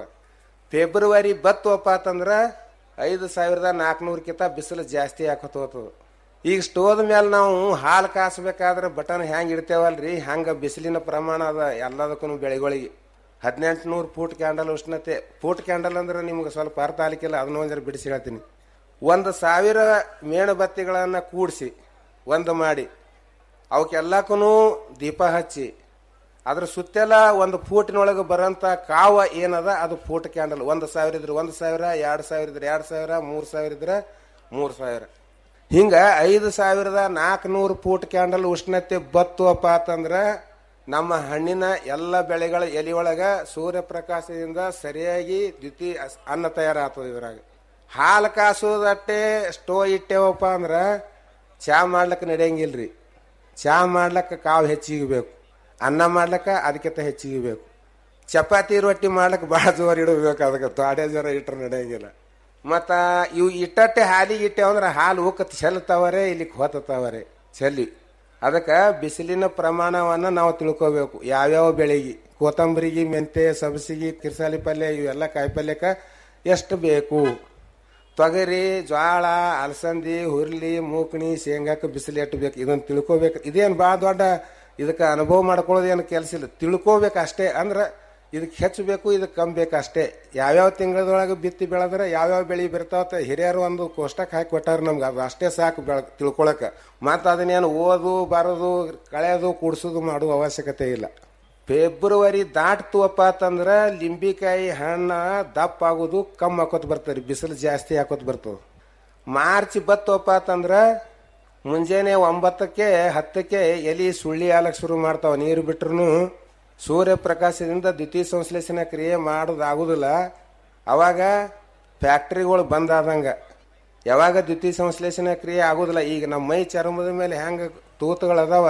ಫೆಬ್ರವರಿ ಬತ್ತುವಪ್ಪ ಅಂತಂದ್ರೆ ಐದು ಸಾವಿರದ ನಾಲ್ಕುನೂರಕ್ಕಿಂತ ಬಿಸಿಲು ಜಾಸ್ತಿ ಹಾಕೋತ ಹೋಗ್ತದ ಈಗ ಸ್ಟೋವ್ ಮೇಲೆ ನಾವು ಹಾಲು ಕಾಸ್ಬೇಕಾದ್ರೆ ಬಟನ್ ಹ್ಯಾಂಗ್ ಇಡ್ತೇವಲ್ರಿ ಹಂಗ ಬಿಸಿಲಿನ ಪ್ರಮಾಣ ಅದ ಎಲ್ಲದಕ್ಕೂ ಬೆಳೆಗಳಿಗೆ ಹದಿನೆಂಟು ನೂರು ಫೂಟ್ ಕ್ಯಾಂಡಲ್ ಉಷ್ಣತೆ ಫೂಟ್ ಕ್ಯಾಂಡಲ್ ಅಂದ್ರೆ ನಿಮ್ಗೆ ಸ್ವಲ್ಪ ಅರ್ಥ ಆಗ್ಲಿಕ್ಕಿಲ್ಲ ಅದನ್ನ ಒಂದರ ಬಿಡಿಸಿ ಹೇಳ್ತೀನಿ ಒಂದು ಸಾವಿರ ಮೇಣಬತ್ತಿಗಳನ್ನು ಕೂಡಿಸಿ ಒಂದು ಮಾಡಿ ಅವಕ್ಕೆಲ್ಲಕ್ಕೂ ದೀಪ ಹಚ್ಚಿ ಅದ್ರ ಸುತ್ತೆಲ್ಲ ಒಂದು ಫೂಟಿನೊಳಗೆ ಬರೋಂಥ ಕಾವ ಏನದ ಅದು ಫೂಟ್ ಕ್ಯಾಂಡಲ್ ಒಂದು ಸಾವಿರ ಇದ್ರೆ ಒಂದು ಸಾವಿರ ಎರಡು ಸಾವಿರ ಇದ್ರೆ ಎರಡು ಸಾವಿರ ಮೂರು ಸಾವಿರ ಇದ್ರೆ ಮೂರು ಸಾವಿರ ಹಿಂಗ ಐದು ಸಾವಿರದ ನಾಲ್ಕುನೂರು ಫೂಟ್ ಕ್ಯಾಂಡಲ್ ಉಷ್ಣತೆ ಬತ್ತುವಪ್ಪ ಅಂತಂದ್ರೆ ನಮ್ಮ ಹಣ್ಣಿನ ಎಲ್ಲ ಬೆಳೆಗಳ ಎಲಿಯೊಳಗ ಸೂರ್ಯಪ್ರಕಾಶದಿಂದ ಸರಿಯಾಗಿ ದ್ವಿತೀಯ ಅಸ್- ಅನ್ನ ತಯಾರಾಗ್ತದೆ ಇದ್ರಾಗ ಹಾಲು ಕಾಸೋದಟ್ಟೆ ಸ್ಟೋ ಇಟ್ಟೇವಪ್ಪ ಅಂದ್ರೆ ಚಾ ಮಾಡ್ಲಿಕ್ಕೆ ನಡೆಯಂಗಿಲ್ರಿ ಚಾ ಮಾಡ್ಲಿಕ್ಕೆ ಕಾವು ಹೆಚ್ಚಿಗೆ ಬೇಕು ಅನ್ನ ಮಾಡ್ಲಿಕ್ಕೆ ಅದಕ್ಕಿಂತ ಹೆಚ್ಚಿಗೆ ಬೇಕು ಚಪಾತಿ ರೊಟ್ಟಿ ಮಾಡ್ಲಿಕ್ಕೆ ಭಾಳ ಜೋರು ಇಡಬೇಕು ಅದಕ್ಕೆ ತೊಡೆ ಜ್ವರ ಇಟ್ರೆ ನಡೆಯಂಗಿಲ್ಲ ಮತ್ತ ಇವು ಇಟ್ಟಟ್ಟೆ ಹಾಲಿಗೆ ಇಟ್ಟೆ ಅಂದ್ರೆ ಹಾಲು ಉಕ್ಕ ಚೆಲ್ತಾವರೆ ಇಲ್ಲಿ ಹೋತತಾವರೆ ಚೆಲ್ಲಿ ಅದಕ್ಕೆ ಬಿಸಿಲಿನ ಪ್ರಮಾಣವನ್ನು ನಾವು ತಿಳ್ಕೋಬೇಕು ಯಾವ್ಯಾವ ಬೆಳೆಗೆ ಕೊತ್ತಂಬರಿಗೆ ಮೆಂತೆ ಸಬಸಿಗೆ ಕಿರ್ಸಾಲಿ ಪಲ್ಯ ಇವೆಲ್ಲ ಕಾಯಿಪಲ್ಯಕ್ಕೆ ಎಷ್ಟು ಬೇಕು ತೊಗರಿ ಜ್ವಾಳ ಅಲಸಂದಿ ಹುರ್ಲಿ ಮೂಕಣಿ ಶೇಂಗಾಕ್ಕೆ ಬಿಸಿಲು ಎಷ್ಟು ಬೇಕು ಇದನ್ನು ತಿಳ್ಕೋಬೇಕು ಇದೇನು ಭಾಳ ದೊಡ್ಡ ಇದಕ್ಕೆ ಅನುಭವ ಮಾಡ್ಕೊಳ್ಳೋದು ಏನು ಕೆಲಸ ಇಲ್ಲ ತಿಳ್ಕೋಬೇಕು ಅಷ್ಟೇ ಅಂದ್ರೆ ಇದಕ್ಕೆ ಹೆಚ್ಚು ಬೇಕು ಇದಕ್ಕೆ ಕಮ್ಮಿ ಬೇಕು ಅಷ್ಟೇ ಯಾವ್ಯಾವ ತಿಂಗಳದೊಳಗೆ ಬಿತ್ತಿ ಬೆಳೆದ್ರೆ ಯಾವ್ಯಾವ ಬೆಳೆ ಬರ್ತಾವತ್ತ ಹಿರಿಯರು ಒಂದು ಕೋಷ್ಟಕ್ ಹಾಕಿ ಕೊಟ್ಟಾರ ನಮ್ಗೆ ಅದು ಅಷ್ಟೇ ಸಾಕು ಬೆಳ ತಿಳ್ಕೊಳಕ್ಕೆ ಮತ್ತು ಅದನ್ನೇನು ಓದು ಬರೋದು ಕಳೆಯೋದು ಕೂಡ್ಸೋದು ಮಾಡುವ ಅವಶ್ಯಕತೆ ಇಲ್ಲ ಫೆಬ್ರವರಿ ದಾಟ್ತುವಪ್ಪ ಅಂತಂದ್ರೆ ಲಿಂಬಿಕಾಯಿ ಹಣ್ಣು ದಪ್ಪ ಆಗೋದು ಕಮ್ಮಿ ಹಾಕೋತ್ ಬರ್ತದೆ ಬಿಸಿಲು ಜಾಸ್ತಿ ಹಾಕೋತ್ ಬರ್ತದೆ ಮಾರ್ಚ್ ಬತ್ತುವಪ್ಪ ಅಂತಂದ್ರೆ ಮುಂಜಾನೆ ಒಂಬತ್ತಕ್ಕೆ ಹತ್ತಕ್ಕೆ ಎಲಿ ಸುಳ್ಳಿ ಆಲಕ್ಕೆ ಶುರು ಮಾಡ್ತಾವ ನೀರು ಬಿಟ್ರು ಸೂರ್ಯಪ್ರಕಾಶದಿಂದ ದ್ವಿತೀಯ ಸಂಶ್ಲೇಷಣೆ ಕ್ರಿಯೆ ಮಾಡೋದಾಗುದಿಲ್ಲ ಅವಾಗ ಫ್ಯಾಕ್ಟ್ರಿಗಳು ಬಂದಾದಂಗೆ ಯಾವಾಗ ದ್ವಿತೀಯ ಸಂಶ್ಲೇಷಣೆ ಕ್ರಿಯೆ ಆಗೋದಿಲ್ಲ ಈಗ ನಮ್ಮ ಮೈ ಚರ್ಮದ ಮೇಲೆ ಹೆಂಗೆ ತೂತುಗಳದಾವ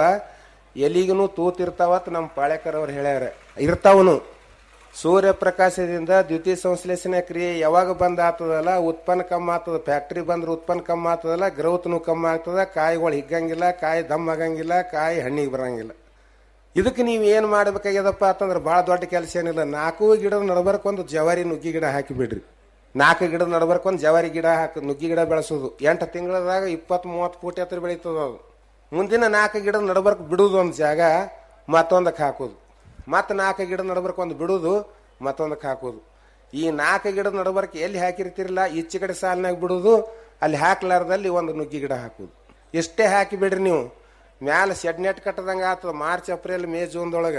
ಎಲಿಗೂ ತೂತ್ ಇರ್ತಾವತ್ ನಮ್ಮ ಪಾಳ್ಯಕರ್ ಅವ್ರು ಹೇಳ್ಯಾರ ಇರ್ತಾವನು ಸೂರ್ಯಪ್ರಕಾಶದಿಂದ ದ್ವಿತೀಯ ಸಂಶ್ಲೇಷಣೆ ಕ್ರಿಯೆ ಯಾವಾಗ ಬಂದ್ ಆಗ್ತದಲ್ಲ ಉತ್ಪನ್ನ ಕಮ್ಮಿ ಆಗ್ತದ ಫ್ಯಾಕ್ಟ್ರಿ ಬಂದ್ರೆ ಉತ್ಪನ್ನ ಕಮ್ಮಿ ಆಗ್ತದಲ್ಲ ಗ್ರೌತ್ನು ಕಮ್ಮಿ ಆಗ್ತದ ಕಾಯಿಗಳು ಹಿಗ್ಗಂಗಿಲ್ಲ ಕಾಯಿ ದಮ್ ಆಗಂಗಿಲ್ಲ ಕಾಯಿ ಹಣ್ಣಿಗೆ ಬರಂಗಿಲ್ಲ ಇದಕ್ಕೆ ನೀವು ಏನು ಮಾಡ್ಬೇಕಾಗ್ಯದಪ್ಪ ಅಂತಂದ್ರೆ ಭಾಳ ದೊಡ್ಡ ಕೆಲಸ ಏನಿಲ್ಲ ನಾಲ್ಕು ಗಿಡದ ನಡಬರ್ಕ್ ಒಂದು ಜವಾರಿ ನುಗ್ಗಿ ಗಿಡ ಹಾಕಿ ಬಿಡ್ರಿ ನಾಲ್ಕು ಗಿಡದ ನಡಬರ್ಕ್ ಒಂದು ಜವಾರಿ ಗಿಡ ಹಾಕಿ ನುಗ್ಗಿ ಗಿಡ ಬೆಳೆಸೋದು ಎಂಟು ತಿಂಗಳದಾಗ ಇಪ್ಪತ್ತು ಮೂವತ್ತು ಫೂಟ್ ಎತ್ತರ ಬೆಳೀತದ ಅದು ಮುಂದಿನ ನಾಲ್ಕು ಗಿಡದ ನಡಬರ್ಕ್ ಬಿಡುದು ಒಂದು ಜಾಗ ಮತ್ತೊಂದಕ್ಕೆ ಹಾಕೋದು ಮತ್ತೆ ನಾಲ್ಕು ಗಿಡದ ನಡಬರ್ಕ್ ಒಂದು ಬಿಡುದು ಮತ್ತೊಂದಕ್ಕೆ ಹಾಕೋದು ಈ ನಾಲ್ಕು ಗಿಡದ ನಡಬರ್ಕ್ ಎಲ್ಲಿ ಹಾಕಿರ್ತಿರಲ್ಲ ಈಚೆ ಕಡೆ ಸಾಲಿನಾಗ ಬಿಡುದು ಅಲ್ಲಿ ಹಾಕ್ಲಾರ್ದಲ್ಲಿ ಒಂದು ನುಗ್ಗಿ ಗಿಡ ಹಾಕೋದು ಇಷ್ಟೇ ಹಾಕಿ ಬಿಡ್ರಿ ನೀವು ಮ್ಯಾಲ ಶೆಡ್ ನೆಟ್ ಕಟ್ಟದಂಗೆ ಆಗ್ತದ ಮಾರ್ಚ್ ಏಪ್ರಿಲ್ ಮೇ ಜೂನ್ದೊಳಗೆ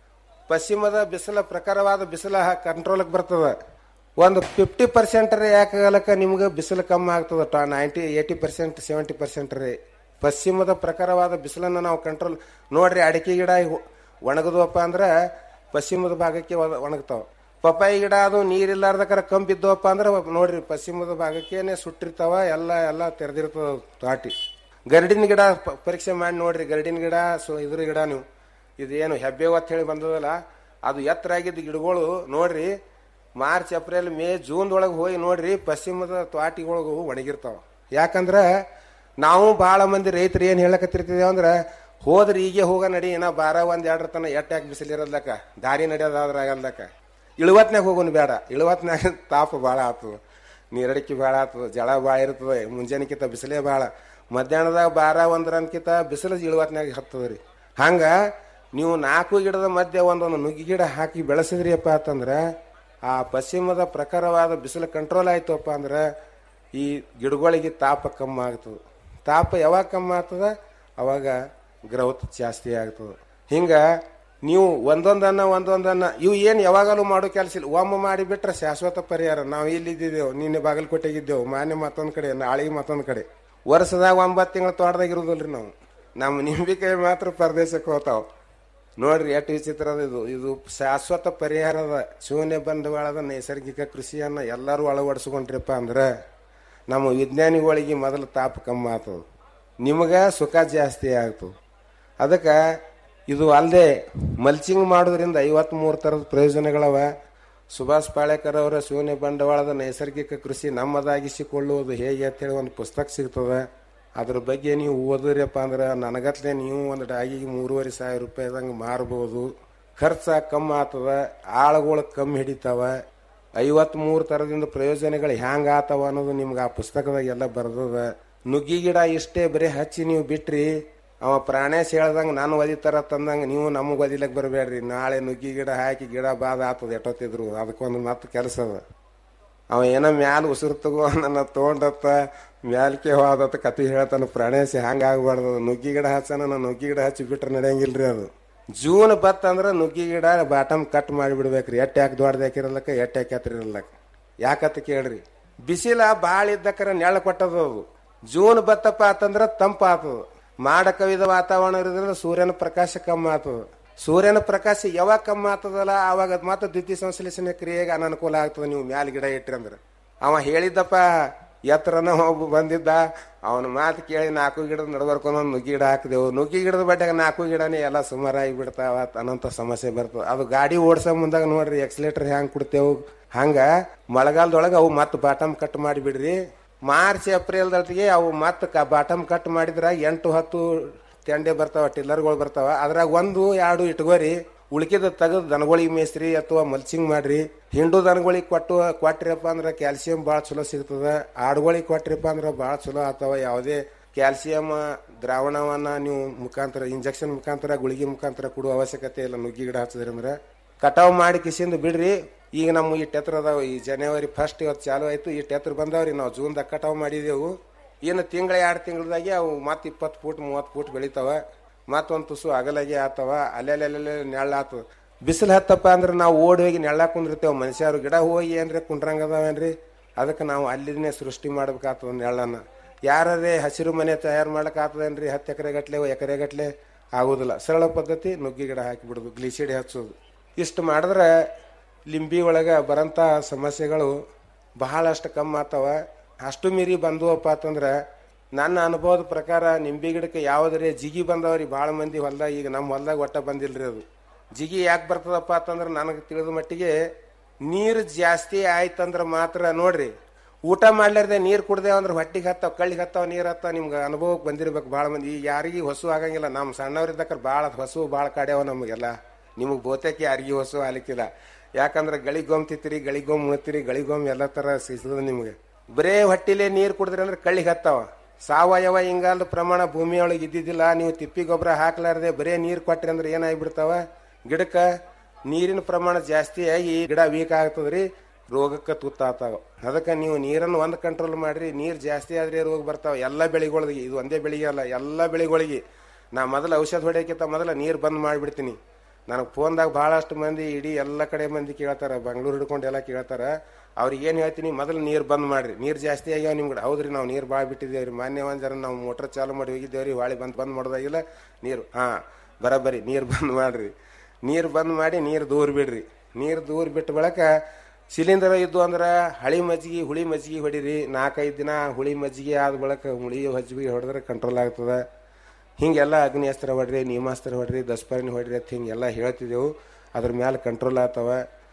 ಪಶ್ಚಿಮದ ಬಿಸಿಲ ಪ್ರಖರವಾದ ಬಿಸಿಲ ಕಂಟ್ರೋಲ್ಗೆ ಬರ್ತದ ಒಂದು ಫಿಫ್ಟಿ ಪರ್ಸೆಂಟ್ ರೇ ಯಾಕಾಗಲಕ್ಕ ನಿಮ್ಗೆ ಬಿಸಿಲು ಕಮ್ಮಿ ಆಗ್ತದ ಟಾ ninety eighty percent seventy percent ರೇ ಪಶ್ಚಿಮದ ಪ್ರಖರವಾದ ಬಿಸಿಲನ್ನು ನಾವು ಕಂಟ್ರೋಲ್ ನೋಡ್ರಿ ಅಡಿಕೆ ಗಿಡ ಇವು ಒಣಗದ್ವಪ್ಪ ಅಂದ್ರೆ ಪಶ್ಚಿಮದ ಭಾಗಕ್ಕೆ ಒಣ- ಒಣಗ್ತಾವ ಪಪ್ಪಾಯಿ ಗಿಡ ಅದು ನೀರಿಲ್ಲಾರ್ದಕ್ಕಾರ ಕಂಬ್ ಬಿದ್ದವಪ್ಪ ಅಂದ್ರೆ ನೋಡ್ರಿ ಪಶ್ಚಿಮದ ಭಾಗಕ್ಕೇನೆ ಸುಟ್ಟಿರ್ತಾವ ಎಲ್ಲ ಎಲ್ಲ ತೆರೆದಿರ್ತದ ತಾಟಿ ಗರಡಿನ ಗಿಡ ಪ- ಪರೀಕ್ಷೆ ಮಾಡಿ ನೋಡ್ರಿ ಗರಡಿನ ಗಿಡ ಸೊ ಇದ್ರ ಗಿಡ ನೀವು ಇದೇನು ಹೆಬ್ಬೆ ಅಂತ ಹೇಳಿ ಬಂದದಲ್ಲ ಅದು ಎತ್ತರ ಆಗಿದ್ದ ಗಿಡಗಳು ನೋಡ್ರಿ ಮಾರ್ಚ್ ಏಪ್ರಿಲ್ ಮೇ ಜೂನ್ದೊಳಗೆ ಹೋಗಿ ನೋಡ್ರಿ ಪಶ್ಚಿಮದ ತ್ವಾಟಿಗೊಳಗು ಒಣಗಿರ್ತಾವ ಯಾಕಂದ್ರ ನಾವು ಭಾಳ ಮಂದಿ ರೈತರು ಏನು ಹೇಳಕತ್ತಿರ್ತಿದೇವ ಅಂದ್ರೆ ಹೋದ್ರೆ ಈಗ ಹೋಗ ನಡಿ ಏನೋ ಬಾರ ಒಂದ್ ಎರಡರ ತನ ಎಟ್ಟ ಯಾಕೆ ಬಿಸಿಲಿರೋದ್ಲಕ್ಕ ದಾರಿ ನಡೆಯೋದಾದ್ರ ಆಗಲ್ದಕ್ಕ ಇಳುವತ್ನಾಗ ಹೋಗೋನು ಬೇಡ ಇಳುವತ್ನಾಗ ತಾಪ ಭಾಳ ಆಗ್ತದ ನೀರಡಿಕೆ ಭಾಳ ಆಗ್ತದ ಜಳ ಭಾಳ ಇರ್ತದೆ ಮುಂಜಾನೆಕಿಂತ ಬಿಸಿಲೇ ಭಾಳ ಮಧ್ಯಾಹ್ನದಾಗ ಬಾರ ಒಂದರನ್ಕಿಂತ ಬಿಸಿಲು ಇಳುವತ್ನಾಗ ಹತ್ತದ ರೀ ಹಂಗ ನೀವು ನಾಲ್ಕು ಗಿಡದ ಮಧ್ಯೆ ಒಂದೊಂದು ನುಗ್ಗಿ ಗಿಡ ಹಾಕಿ ಬೆಳೆಸಿದ್ರಿಯಪ್ಪ ಅಂತಂದ್ರೆ ಆ ಪಶ್ಚಿಮದ ಪ್ರಖರವಾದ ಬಿಸಿಲು ಕಂಟ್ರೋಲ್ ಆಯ್ತಪ್ಪ ಅಂದ್ರೆ ಈ ಗಿಡಗಳಿಗೆ ತಾಪ ಕಮ್ಮಿ ಆಗ್ತದೆ ತಾಪ ಯಾವಾಗ ಕಮ್ಮಿ ಆಗ್ತದ ಅವಾಗ ಗ್ರೌತ್ ಜಾಸ್ತಿ ಆಗ್ತದೆ ಹಿಂಗ ನೀವು ಒಂದೊಂದನ್ನ ಒಂದೊಂದನ್ನ ಇವು ಏನು ಯಾವಾಗಲೂ ಮಾಡೋ ಕೆಲಸ ಇಲ್ಲ ಒಮ್ಮೆ ಮಾಡಿಬಿಟ್ರೆ ಶಾಶ್ವತ ಪರಿಹಾರ ನಾವು ಇಲ್ಲಿದ್ದೇವೆ ನಿನ್ನೆ ಬಾಗಲಕೋಟೆಗಿದ್ದೆವು ಮಾನ್ಯ ಮತ್ತೊಂದು ಕಡೆ ನಾಳೆಗೆ ಮತ್ತೊಂದು ಕಡೆ ವರ್ಷದಾಗ ಒಂಬತ್ತು ತಿಂಗಳು ತೋಟದಾಗ ಇರೋದಿಲ್ರಿ ನಾವು ನಮ್ಮ ನಿಂಬಿಕಾಯಿ ಮಾತ್ರ ಪರದೇಶಕ್ಕೆ ಹೋತಾವ ನೋಡ್ರಿ ಎಷ್ಟು ವಿಚಿತ್ರ ಅದ ಇದು ಇದು ಶಾಶ್ವತ ಪರಿಹಾರದ ಶೂನ್ಯ ಬಂಡವಾಳದ ನೈಸರ್ಗಿಕ ಕೃಷಿಯನ್ನ ಎಲ್ಲರೂ ಅಳವಡಿಸ್ಕೊಂಡ್ರಪ್ಪ ಅಂದ್ರೆ ನಮ್ಮ ವಿಜ್ಞಾನಿಗಳಿಗೆ ಮೊದಲು ತಾಪ ಕಮ್ಮಿ ಆಗ್ತದ ನಿಮಗೆ ಸುಖ ಜಾಸ್ತಿ ಆಗ್ತದೆ ಅದಕ್ಕೆ ಇದು ಅಲ್ಲದೆ ಮಲ್ಚಿಂಗ್ ಮಾಡೋದ್ರಿಂದ ಐವತ್ಮೂರು ಥರದ ಪ್ರಯೋಜನಗಳವ ಸುಭಾಷ್ ಪಾಳೇಕರ್ ಅವರ ಶೂನ್ಯ ಬಂಡವಾಳದ ನೈಸರ್ಗಿಕ ಕೃಷಿ ನಮ್ಮದಾಗಿಸಿಕೊಳ್ಳುವುದು ಹೇಗೆ ಅಂತೇಳಿ ಒಂದು ಪುಸ್ತಕ ಸಿಗ್ತದೆ ಅದ್ರ ಬಗ್ಗೆ ನೀವು ಓದಿದ್ರಪ್ಪ ಅಂದ್ರೆ ನನಗತ್ಲೆ ನೀವು ಒಂದು ಡಾಗಿಗೆ ಮೂರುವರೆ ಸಾವಿರ ರೂಪಾಯಿದಂಗೆ ಮಾರ್ಬೋದು ಖರ್ಚು ಕಮ್ಮಿ ಆಗ್ತದ ಆಳುಗಳು ಕಮ್ಮಿ ಹಿಡಿತಾವ ಐವತ್ಮೂರು ಥರದಿಂದ ಪ್ರಯೋಜನಗಳು ಹ್ಯಾಂಗ ಆತವ ಅನ್ನೋದು ನಿಮ್ಗೆ ಆ ಪುಸ್ತಕದಾಗ ಎಲ್ಲ ಬರ್ದದ ನುಗ್ಗಿ ಗಿಡ ಇಷ್ಟೇ ಬರೀ ಹಚ್ಚಿ ನೀವು ಬಿಟ್ರಿ ಅವ ಪ್ರಾಣೇಶ್ ಹೇಳ್ದಂಗ ನಾನು ಒದಿತಾರ ತಂದಂಗ ನೀವು ನಮಗ್ ಒದಿಲಕ್ ಬರಬೇಡ್ರಿ ನಾಳೆ ನುಗ್ಗಿ ಗಿಡ ಹಾಕಿ ಗಿಡ ಬಾದ ಆತದ ಎಟ್ಟೊತ್ತಿದ್ರು ಅದಕ್ಕೊಂದು ಮತ್ತೆ ಕೆಲಸ ಅದ ಅವ ಏನೋ ಮ್ಯಾಲ ಉಸಿರು ತಗೋ ನನ್ನ ತಗೊಂಡತ್ತ ಮ್ಯಾಲ್ಕೆ ಹೋದತ್ತ ಕತಿ ಹೇಳ್ತಾನ ಪ್ರಾಣೇಶ ಹಂಗ ಆಗ್ಬಾರ್ದು ನುಗ್ಗಿ ಗಿಡ ಹಚ್ಚನ ನಾನು ನುಗ್ಗಿ ಗಿಡ ಹಚ್ಚಿ ಬಿಟ್ರೆ ನಡೆಯಂಗಿಲ್ರಿ ಅದು ಜೂನ್ ಬತ್ ಅಂದ್ರ ನುಗ್ಗಿ ಗಿಡ ಬಾಟಮ್ ಕಟ್ ಮಾಡಿಬಿಡ್ಬೇಕ್ರಿ ಎಟ್ ಯಾಕೆ ದೊಡ್ಡದ ಹಾಕಿರಲ್ಲಕ್ಕ ಎಟ್ ಯಾಕೆ ಹತ್ತಿರಲ್ಲಕ್ಕ ಯಾಕತ್ತ ಕೇಳ್ರಿ ಬಿಸಿಲ ಬಾಳ ಇದ್ದಕ್ಕರ ನೆಳ ಕೊಟ್ಟದ ಅದು ಜೂನ್ ಬತ್ತಪ್ಪ ಆತಂದ್ರ ತಂಪ ಆತದ ಮಾಡ ಕವಿದ ವಾತಾವರಣ ಇರೋದ್ರಿಂದ ಸೂರ್ಯನ ಪ್ರಕಾಶ ಕಮ್ಮಿ ಆತದ ಸೂರ್ಯನ ಪ್ರಕಾಶ ಯಾವಾಗ ಕಮ್ಮಿ ಆಗ್ತದಲ್ಲ ಅವಾಗ ಅದ್ ಮಾತ್ರ ದ್ವಿತೀಯ ಸಂಶ್ಲೇಷಣೆ ಕ್ರಿಯೆಗೆ ಅನನುಕೂಲ ಆಗ್ತದೆ ನೀವು ಮ್ಯಾಲ ಗಿಡ ಇಟ್ರಿ ಅಂದ್ರೆ ಅವ ಹೇಳಿದ್ದಪ್ಪ ಎತ್ತರನ ಒಬ್ಬ ಬಂದಿದ್ದ ಅವನ ಮಾತು ಕೇಳಿ ನಾಲ್ಕು ಗಿಡದ ನಡ್ಬರ್ಕೊಂಡು ಒಂದು ನುಗ್ಗಿ ಗಿಡ ಹಾಕಿದೆವು ನುಗ್ಗಿ ಗಿಡದ ಬಡ್ಡೆಗೆ ನಾಲ್ಕು ಗಿಡನೇ ಎಲ್ಲ ಸುಮಾರಾಗಿ ಬಿಡ್ತಾವ ಅನ್ನೋಂಥ ಸಮಸ್ಯೆ ಬರ್ತದೆ ಅದು ಗಾಡಿ ಓಡ್ಸೋ ಮುಂದಾಗ ನೋಡ್ರಿ ಎಕ್ಸಲೇಟರ್ ಹ್ಯಾಂಗ್ ಕೊಡ್ತೇವು ಹಂಗ ಮಳೆಗಾಲದೊಳಗೆ ಅವು ಮತ್ತೆ ಬಾಟಮ್ ಕಟ್ ಮಾಡಿಬಿಡ್ರಿ ಮಾರ್ಚ್ ಏಪ್ರಿಲ್ದೊತ್ತಿಗೆ ಅವು ಮತ್ತೆ ಬಾಟಮ್ ಕಟ್ ಮಾಡಿದ್ರ ಎಂಟು ಹತ್ತು ತೆಂಡೆ ಬರ್ತಾವ ಟಿಲ್ಲರ್ಗಳು ಬರ್ತಾವ ಅದ್ರಾಗ ಒಂದು ಎರಡು ಇಟ್ಕೋರಿ ಉಳ್ಕಿದ ತೆಗೆದು ದನಗಳಿಗೆ ಮೇಸ್ರಿ ಅಥವಾ ಮಲ್ಚಿಂಗ್ ಮಾಡ್ರಿ ಹಿಂಡು ದನಗಳಿಗೆ ಕೊಟ್ಟು ಕೊಟ್ರಿಯಪ್ಪ ಅಂದ್ರೆ ಕ್ಯಾಲ್ಸಿಯಂ ಭಾಳ ಚಲೋ ಸಿಗ್ತದ ಆಡುಗಳಿಗೆ ಕೊಟ್ರಿಪ್ಪ ಅಂದ್ರೆ ಭಾಳ ಚಲೋ ಆತಾವ ಯಾವುದೇ ಕ್ಯಾಲ್ಸಿಯಂ ದ್ರಾವಣವನ್ನ ನೀವು ಮುಖಾಂತರ ಇಂಜೆಕ್ಷನ್ ಮುಖಾಂತರ ಗುಳಿಗೆ ಮುಖಾಂತರ ಕೊಡುವ ಅವಶ್ಯಕತೆ ಇಲ್ಲ ನುಗ್ಗಿ ಗಿಡ ಹಚ್ಚಿದ್ರಿ ಅಂದ್ರೆ ಕಟಾವ್ ಮಾಡಿ ಕಿಸಿಂದ ಬಿಡ್ರಿ ಈಗ ನಮ್ಮ ಈ ಟೆತ್ರ ಅದಾವ ಈ ಜನವರಿ ಫಸ್ಟ್ ಇವತ್ತು ಚಾಲು ಆಯ್ತು ಈ ಟೆತ್ರ ಬಂದಾವ್ರಿ ನಾವು ಜೂನ್ದಾಗ ಕಟಾವ್ ಮಾಡಿದೆವು ಇನ್ನು ತಿಂಗಳ ಎರಡು ತಿಂಗಳದಾಗೆ ಅವು ಮತ್ತೆ ಇಪ್ಪತ್ತು ಫೂಟ್ ಮೂವತ್ತು ಫೂಟ್ ಬೆಳಿತಾವ ಮತ್ತೊಂದು ತುಸು ಅಗಲಾಗೆ ಆತವ ಅಲ್ಲೆಲ್ಲೆಲ್ಲೆ ನೆಳ್ಳ ಆತದ ಬಿಸಿಲು ಹತ್ತಪ್ಪ ಅಂದ್ರೆ ನಾವು ಓಡಿ ಹೋಗಿ ನೆಳ್ಳ ಕುಂದಿರ್ತೇವೆ ಮನುಷ್ಯರು ಗಿಡ ಹೋಗಿ ಏನ್ರಿ ಕುಂಡ್ರಂಗ ಅದಾವೇನ್ರಿ ಅದಕ್ಕೆ ನಾವು ಅಲ್ಲಿನೇ ಸೃಷ್ಟಿ ಮಾಡ್ಬೇಕಾಗ್ತದ ನೆಳ್ಳನ್ನ ಯಾರೇ ಹಸಿರು ಮನೆ ತಯಾರು ಮಾಡಕ್ ಆಗ್ತದೇನ್ರಿ ಹತ್ತು ಎಕರೆ ಗಟ್ಲೆ ಎಕರೆ ಗಟ್ಲೆ ಆಗುದಿಲ್ಲ ಸರಳ ಪದ್ಧತಿ ನುಗ್ಗಿ ಗಿಡ ಹಾಕಿಬಿಡುದು ಗ್ಲಿಸಿಡಿ ಹಚ್ಚೋದು ಇಷ್ಟು ಮಾಡಿದ್ರೆ ಲಿಂಬಿ ಒಳಗೆ ಬರಂತ ಸಮಸ್ಯೆಗಳು ಬಹಳಷ್ಟು ಕಮ್ಮಿ ಆತವ ಅಷ್ಟು ಮೀರಿ ಬಂದುವಪ್ಪ ಅಂತಂದ್ರೆ ನನ್ನ ಅನುಭವದ ಪ್ರಕಾರ ನಿಂಬೆ ಗಿಡಕ್ಕೆ ಯಾವುದರೆ ಜಿಗಿ ಬಂದವ್ರಿ ಭಾಳ ಮಂದಿ ಹೊಲ್ದಾಗ ಈಗ ನಮ್ಮ ಹೊಲ್ದಾಗ ಒಟ್ಟ ಬಂದಿಲ್ರಿ ಅದು ಜಿಗಿ ಯಾಕೆ ಬರ್ತದಪ್ಪ ಅಂತಂದ್ರೆ ನನಗೆ ತಿಳಿದ ಮಟ್ಟಿಗೆ ನೀರು ಜಾಸ್ತಿ ಆಯ್ತಂದ್ರೆ ಮಾತ್ರ ನೋಡ್ರಿ ಊಟ ಮಾಡ್ಲಾರ್ದೆ ನೀರು ಕುಡ್ದೇವ ಅಂದ್ರೆ ಹೊಟ್ಟಿಗೆ ಹತ್ತಾವ ಕಳ್ಳಿಗೆ ಹತ್ತಾವ ನೀರು ಹತ್ತಾವ ನಿಮ್ಗೆ ಅನುಭವಕ್ಕೆ ಬಂದಿರ್ಬೇಕು ಭಾಳ ಮಂದಿ ಈಗ ಯಾರಿಗೆ ಹೊಸು ಆಗಂಗಿಲ್ಲ ನಮ್ಮ ಸಣ್ಣವ್ರಿದ್ದಕ್ಕ ಭಾಳ ಹೊಸು ಭಾಳ ಕಾಡ್ಯಾವ ನಮಗೆಲ್ಲ ನಿಮಗೆ ಬಹುತೇಕ ಯಾರಿಗೂ ಹೊಸು ಆಲಿಕ್ಕಿಲ್ಲ ಯಾಕಂದ್ರೆ ಗಳಿಗೊಮ್ ತಿತ್ತೀರಿ ಗಳಿಗೊಮ್ ಉಣ್ತೀರಿ ಗಳಿಗೊಮ್ ಎಲ್ಲ ತರ ಸಿಗ್ತದ ನಿಮ್ಗೆ ಬರೇ ಹೊಟ್ಟಿಲೆ ನೀರು ಕುಡಿದ್ರಿ ಅಂದ್ರೆ ಕಳ್ಳಿಗೆ ಹತ್ತಾವ ಸಾವಯವ ಇಂಗಾಲದ ಪ್ರಮಾಣ ಭೂಮಿಯೊಳಗೆ ಇದ್ದಿದ್ದಿಲ್ಲ ನೀವು ತಿಪ್ಪಿ ಗೊಬ್ಬರ ಹಾಕ್ಲಾರ್ದೆ ಬರೇ ನೀರು ಕೊಟ್ರಿ ಅಂದ್ರೆ ಏನಾಗ್ಬಿಡ್ತಾವ ಗಿಡಕ್ಕ ನೀರಿನ ಪ್ರಮಾಣ ಜಾಸ್ತಿ ಆಗಿ ಗಿಡ ವೀಕ್ ಆಗ್ತದ್ರಿ ರೋಗಕ್ಕೆ ತುತ್ತಾತಾವ ಅದಕ್ಕೆ ನೀವು ನೀರನ್ನು ಒಂದು ಕಂಟ್ರೋಲ್ ಮಾಡ್ರಿ ನೀರು ಜಾಸ್ತಿ ಆದ್ರೆ ರೋಗ ಬರ್ತಾವ ಎಲ್ಲ ಬೆಳೆಗಳಿಗೆ ಇದು ಒಂದೇ ಬೆಳೆಗೆ ಅಲ್ಲ ಎಲ್ಲ ಬೆಳೆಗಳಿಗೆ ನಾ ಮೊದಲು ಔಷಧ ಹೊಡೆಯಕ್ಕಿಂತ ಮೊದಲ ನೀರು ಬಂದ್ ಮಾಡಿಬಿಡ್ತೀನಿ ನನಗೆ ಫೋನ್ದಾಗ ಭಾಳಷ್ಟು ಮಂದಿ ಇಡೀ ಎಲ್ಲ ಕಡೆ ಮಂದಿ ಕೇಳ್ತಾರ ಬೆಂಗಳೂರು ಹಿಡ್ಕೊಂಡು ಎಲ್ಲ ಕೇಳ್ತಾರ ಅವ್ರಿಗೆ ಏನು ಹೇಳ್ತೀನಿ ಮೊದಲು ನೀರು ಬಂದ್ ಮಾಡ್ರಿ ನೀರು ಜಾಸ್ತಿ ಆಗ್ಯಾವ ನಿಮ್ಗೆ ಹೌದ್ರಿ ನಾವು ನೀರು ಭಾಳ ಬಿಟ್ಟಿದ್ದೇವ್ರಿ ಮಾನ್ಯ ಒಂದ್ ಜರ ನಾವು ಮೋಟ್ರ್ ಚಾಲು ಮಾಡಿ ಹೋಗಿದ್ದೇವ್ರಿ ಹೊಳಿ ಬಂದ್ ಬಂದ್ ಮಾಡೋದಾಗಿಲ್ಲ ನೀರು ಹಾ ಬರಬರಿ ನೀರು ಬಂದ್ ಮಾಡ್ರಿ ನೀರು ಬಂದ್ ಮಾಡಿ ನೀರು ದೂರ ಬಿಡ್ರಿ ನೀರು ದೂರ ಬಿಟ್ಟ ಬಳಕ ಸಿಲಿಂಡರ್ ಇದ್ದು ಅಂದ್ರೆ ಹಳಿ ಮಜ್ಜಿಗೆ ಹುಳಿ ಮಜ್ಜಿಗೆ ಹೊಡಿರಿ ನಾಲ್ಕೈದು ದಿನ ಹುಳಿ ಮಜ್ಜಿಗೆ ಆದ ಬಳಕ ಹುಳಿ ಮಜ್ಜಿಗೆ ಹೊಡೆದ್ರೆ ಕಂಟ್ರೋಲ್ ಆಗ್ತದ ಹಿಂಗೆಲ್ಲ ಅಗ್ನಿಅಸ್ತ್ರ ಹೊಡ್ರಿ ನಿಯಮಾಸ್ತ್ರ ಹೊಡ್ರಿ ದಸ್ಪರ್ಣಿ ಹೊಡ್ರಿ ಅಂತ ಹಿಂಗೆಲ್ಲ ಹೇಳ್ತಿದ್ದೆವು ಅದ್ರ ಮ್ಯಾಲೆ ಕಂಟ್ರೋಲ್ ಆಗ್ತಾವ